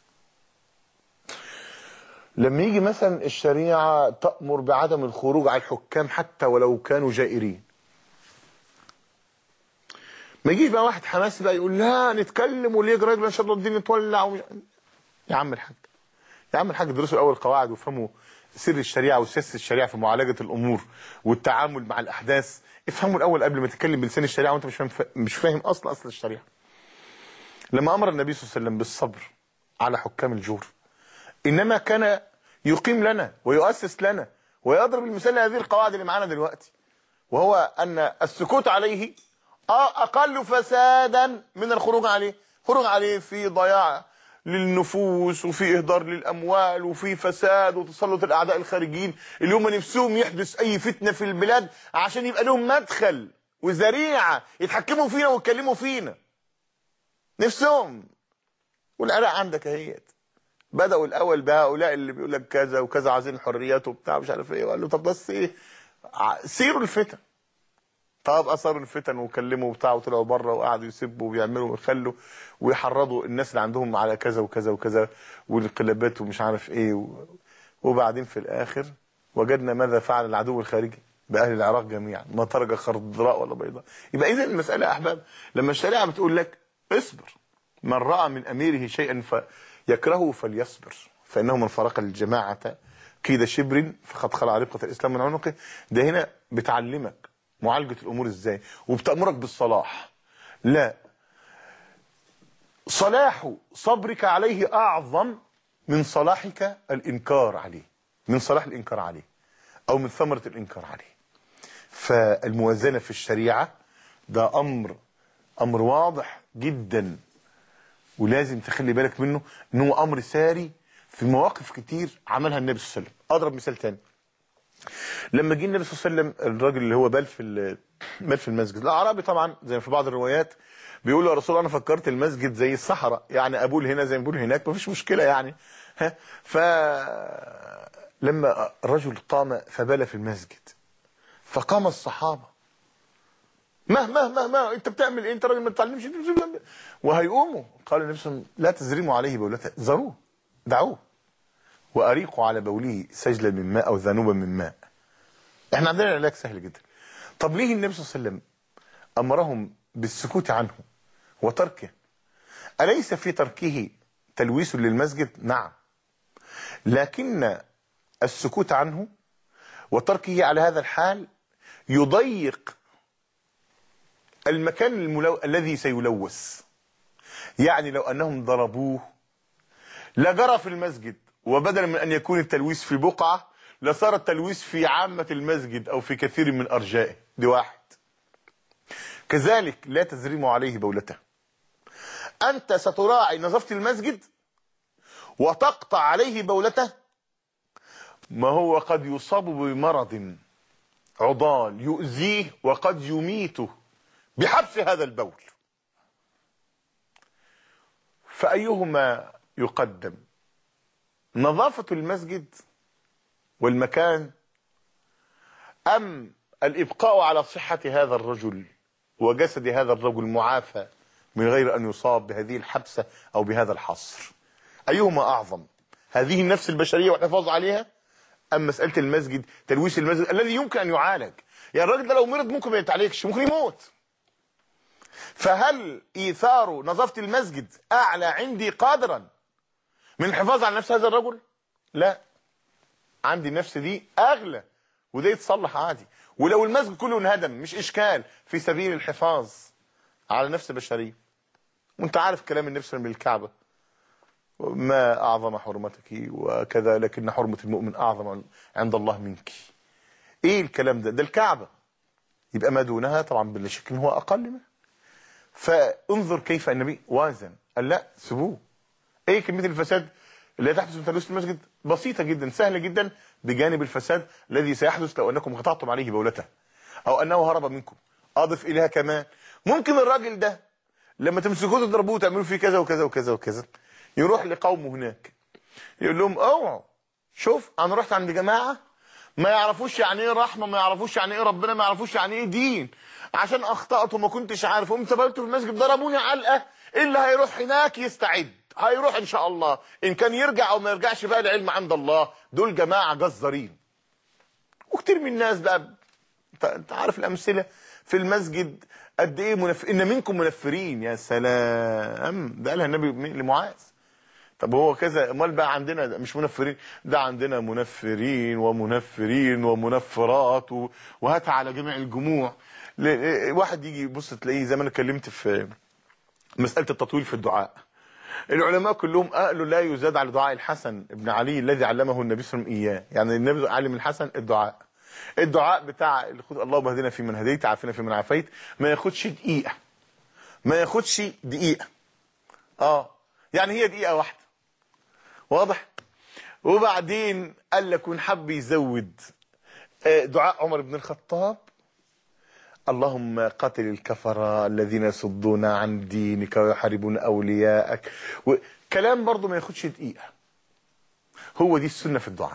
لما يجي مثلا الشريعة تأمر بعدم الخروج على الحكام حتى ولو كانوا جائرين ما يجيش بقى واحد حماسي بقى يقول لا نتكلم واللي يجرى يجرى ان شاء الله الدنيا تولع ومش... يا عم الحاج يا عم الحاج درسوا الاول قواعد وافهموا سر الشريعه وسياسه الشريعه في معالجه الامور والتعامل مع الاحداث افهموا الاول قبل ما تتكلم بلسان الشريعه وانت مش فاهم مش فاهم اصل اصل الشريعه لما امر النبي صلى الله عليه وسلم بالصبر على حكام الجور انما كان يقيم لنا ويؤسس لنا ويضرب المثال لهذه القواعد اللي معانا دلوقتي وهو ان السكوت عليه آه اقل فسادا من الخروج عليه خروج عليه في ضياع للنفوس وفي اهدار للاموال وفي فساد وتسلط الاعداء الخارجيين اللي هم نفسهم يحدث اي فتنه في البلاد عشان يبقى لهم مدخل وذريعه يتحكموا فينا ويتكلموا فينا نفسهم والعراق عندك اهيت بداوا الاول بهؤلاء اللي بيقول لك كذا وكذا عايزين الحريات وبتاع مش عارف ايه وقال له طب بس ايه ع- سيروا الفتن طب اثروا الفتن وكلموا وبتاع وطلعوا بره وقعدوا يسبوا ويعملوا ويخلوا ويحرضوا الناس اللي عندهم على كذا وكذا وكذا والانقلابات ومش عارف ايه و... وبعدين في الاخر وجدنا ماذا فعل العدو الخارجي باهل العراق جميعا ما ترك خضراء ولا بيضاء يبقى اذا المساله يا احباب لما الشريعه بتقول لك اصبر من راى من اميره شيئا فيكرهه فليصبر فانه من فرق الجماعه كيد شبر فقد خلع رقه الاسلام من عنقه ده هنا بتعلمك معالجه الامور ازاي وبتامرك بالصلاح لا صلاح صبرك عليه اعظم من صلاحك الانكار عليه من صلاح الانكار عليه او من ثمره الانكار عليه فالموازنه في الشريعه ده امر امر واضح جدا ولازم تخلي بالك منه ان هو امر ساري في مواقف كتير عملها النبي صلى الله عليه وسلم اضرب مثال تاني لما جه النبي صلى الله عليه وسلم الراجل اللي هو بال في ال- بال في المسجد الاعرابي طبعا زي ما في بعض الروايات بيقول يا رسول الله انا فكرت المسجد زي الصحراء يعني ابول هنا زي ما بقول هناك مفيش مشكله يعني ها ف لما الرجل قام فبال في المسجد فقام الصحابه ما ما ما ما انت بتعمل ايه انت راجل ما تتعلمش وهيقوموا قال النبي صلى الله عليه وسلم لا تزرموا عليه بولته ذروه دعوه واريقوا على بوله سجلا من ماء او ذنوبا من ماء احنا عندنا علاج سهل جدا طب ليه النبي صلى الله عليه وسلم امرهم بالسكوت عنه وتركه اليس في تركه تلويث للمسجد نعم لكن السكوت عنه وتركه على هذا الحال يضيق المكان الملو... الذي سيلوث يعني لو انهم ضربوه لجرى في المسجد وبدلا من ان يكون التلويث في بقعه لصار التلويث في عامه المسجد او في كثير من ارجائه دي واحد كذلك لا تزرم عليه بولته انت ستراعي نظافه المسجد وتقطع عليه بولته ما هو قد يصاب بمرض عضال يؤذيه وقد يميته بحبس هذا البول فأيهما يقدم نظافة المسجد والمكان أم الإبقاء على صحة هذا الرجل وجسد هذا الرجل معافى من غير أن يصاب بهذه الحبسة أو بهذا الحصر أيهما أعظم هذه النفس البشرية والحفاظ عليها أم مسألة المسجد تلويث المسجد الذي يمكن أن يعالج يعني الراجل ده لو مرض ممكن ما يتعالجش ممكن يموت فهل إيثار نظافة المسجد أعلى عندي قادرا من الحفاظ على نفس هذا الرجل لا عندي النفس دي أغلى وده يتصلح عادي ولو المسجد كله انهدم مش إشكال في سبيل الحفاظ على نفس بشرية وانت عارف كلام النبي صلى الله عليه وسلم بالكعبة ما أعظم حرمتك وكذا لكن حرمة المؤمن أعظم عند الله منك إيه الكلام ده ده الكعبة يبقى ما دونها طبعا بلا شك إن هو أقل منها فانظر كيف النبي وازن قال لا سيبوه ايه كميه الفساد اللي تحدث من تلوث المسجد بسيطه جدا سهله جدا بجانب الفساد الذي سيحدث لو انكم قطعتم عليه بولته او انه هرب منكم اضف اليها كمان ممكن الراجل ده لما تمسكوه تضربوه وتعملوا فيه كذا وكذا وكذا وكذا يروح لقومه هناك يقول لهم اوعوا شوف انا رحت عند جماعه ما يعرفوش يعني ايه رحمه ما يعرفوش يعني ايه ربنا ما يعرفوش يعني ايه دين عشان اخطات وما كنتش عارف قمت بلت في المسجد ضربوني علقه اللي هيروح هناك يستعد هيروح ان شاء الله ان كان يرجع او ما يرجعش بقى العلم عند الله دول جماعه جزارين وكتير من الناس بقى انت انت عارف الامثله في المسجد قد ايه منف... ان منكم منفرين يا سلام ده قالها النبي لمعاذ طب هو كذا امال بقى عندنا ده مش منفرين ده عندنا منفرين ومنفرين ومنفرات و... وهاتها على جميع الجموع ل... واحد يجي يبص تلاقيه زي ما انا اتكلمت في مساله التطويل في الدعاء العلماء كلهم قالوا لا يزاد على دعاء الحسن ابن علي الذي علمه النبي صلى الله عليه وسلم اياه يعني النبي علم الحسن الدعاء الدعاء بتاع اللهم اهدنا في من هديت عافنا في من عافيت ما ياخدش دقيقه ما ياخدش دقيقه اه يعني هي دقيقه واحده واضح وبعدين قال لك ونحب يزود دعاء عمر بن الخطاب اللهم قاتل الكفرة الذين يصدون عن دينك ويحاربون أولياءك كلام برضه ما ياخدش دقيقة هو دي السنة في الدعاء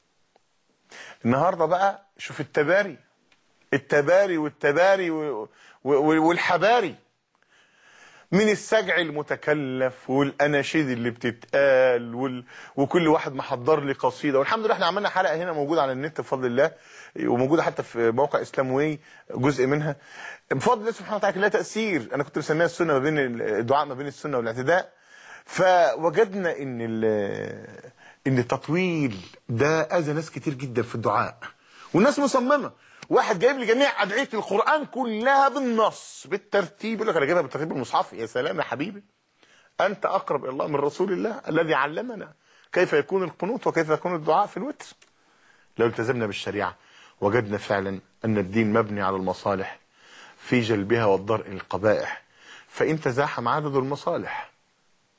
النهاردة بقى شوف التباري التباري والتباري والحباري من السجع المتكلف والاناشيد اللي بتتقال وال... وكل واحد محضر لي قصيده والحمد لله احنا عملنا حلقه هنا موجوده على النت بفضل الله وموجوده حتى في موقع اسلام واي جزء منها بفضل الله سبحانه وتعالى لها تاثير انا كنت مسميها السنه ما بين الدعاء ما بين السنه والاعتداء فوجدنا ان ال... ان التطويل ده اذى ناس كتير جدا في الدعاء والناس مصممه واحد جايب لي جميع ادعيه القران كلها بالنص بالترتيب يقول لك انا جايبها بالترتيب المصحفي يا سلام يا حبيبي انت اقرب الى الله من رسول الله الذي علمنا كيف يكون القنوت وكيف يكون الدعاء في الوتر لو التزمنا بالشريعه وجدنا فعلا ان الدين مبني على المصالح في جلبها والضرء للقبائح فان تزاحم عدد المصالح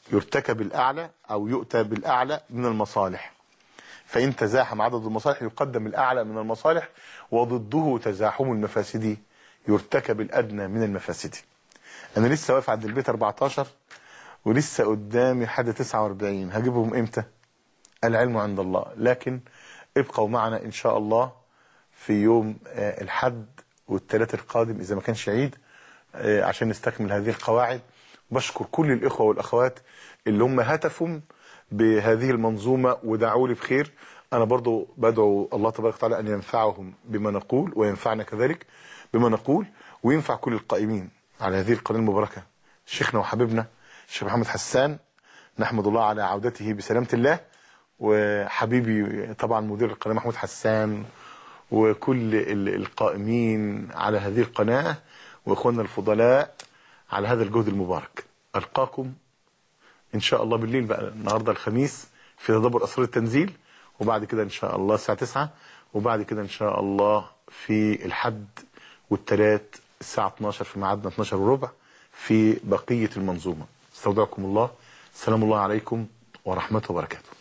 يرتكب الأعلى أو يؤتى بالأعلى من المصالح فإن تزاحم عدد المصالح يقدم الأعلى من المصالح وضده تزاحم المفاسد يرتكب الأدنى من المفاسد أنا لسه واقف عند البيت 14 ولسه قدامي حد 49 هجيبهم إمتى العلم عند الله لكن ابقوا معنا إن شاء الله في يوم آه، الحد والثلاث القادم إذا ما كانش عيد آه، عشان نستكمل هذه القواعد بشكر كل الإخوة والأخوات اللي هم هتفهم بهذه المنظومة ودعوا لي بخير أنا برضو بدعو الله تبارك وتعالى أن ينفعهم بما نقول وينفعنا كذلك بما نقول وينفع كل القائمين على هذه القناة المباركة شيخنا وحبيبنا الشيخ محمد حسان نحمد الله على عودته بسلامة الله وحبيبي طبعا مدير القناة محمود حسان وكل ال- القائمين على هذه القناة وإخواننا الفضلاء على هذا الجهد المبارك ألقاكم إن شاء الله بالليل بقى النهاردة الخميس في تدبر أسرار التنزيل وبعد كده إن شاء الله الساعة 9 وبعد كده إن شاء الله في الحد والثلاث الساعة 12 في ميعادنا 12 وربع في بقية المنظومة استودعكم الله السلام الله عليكم ورحمته وبركاته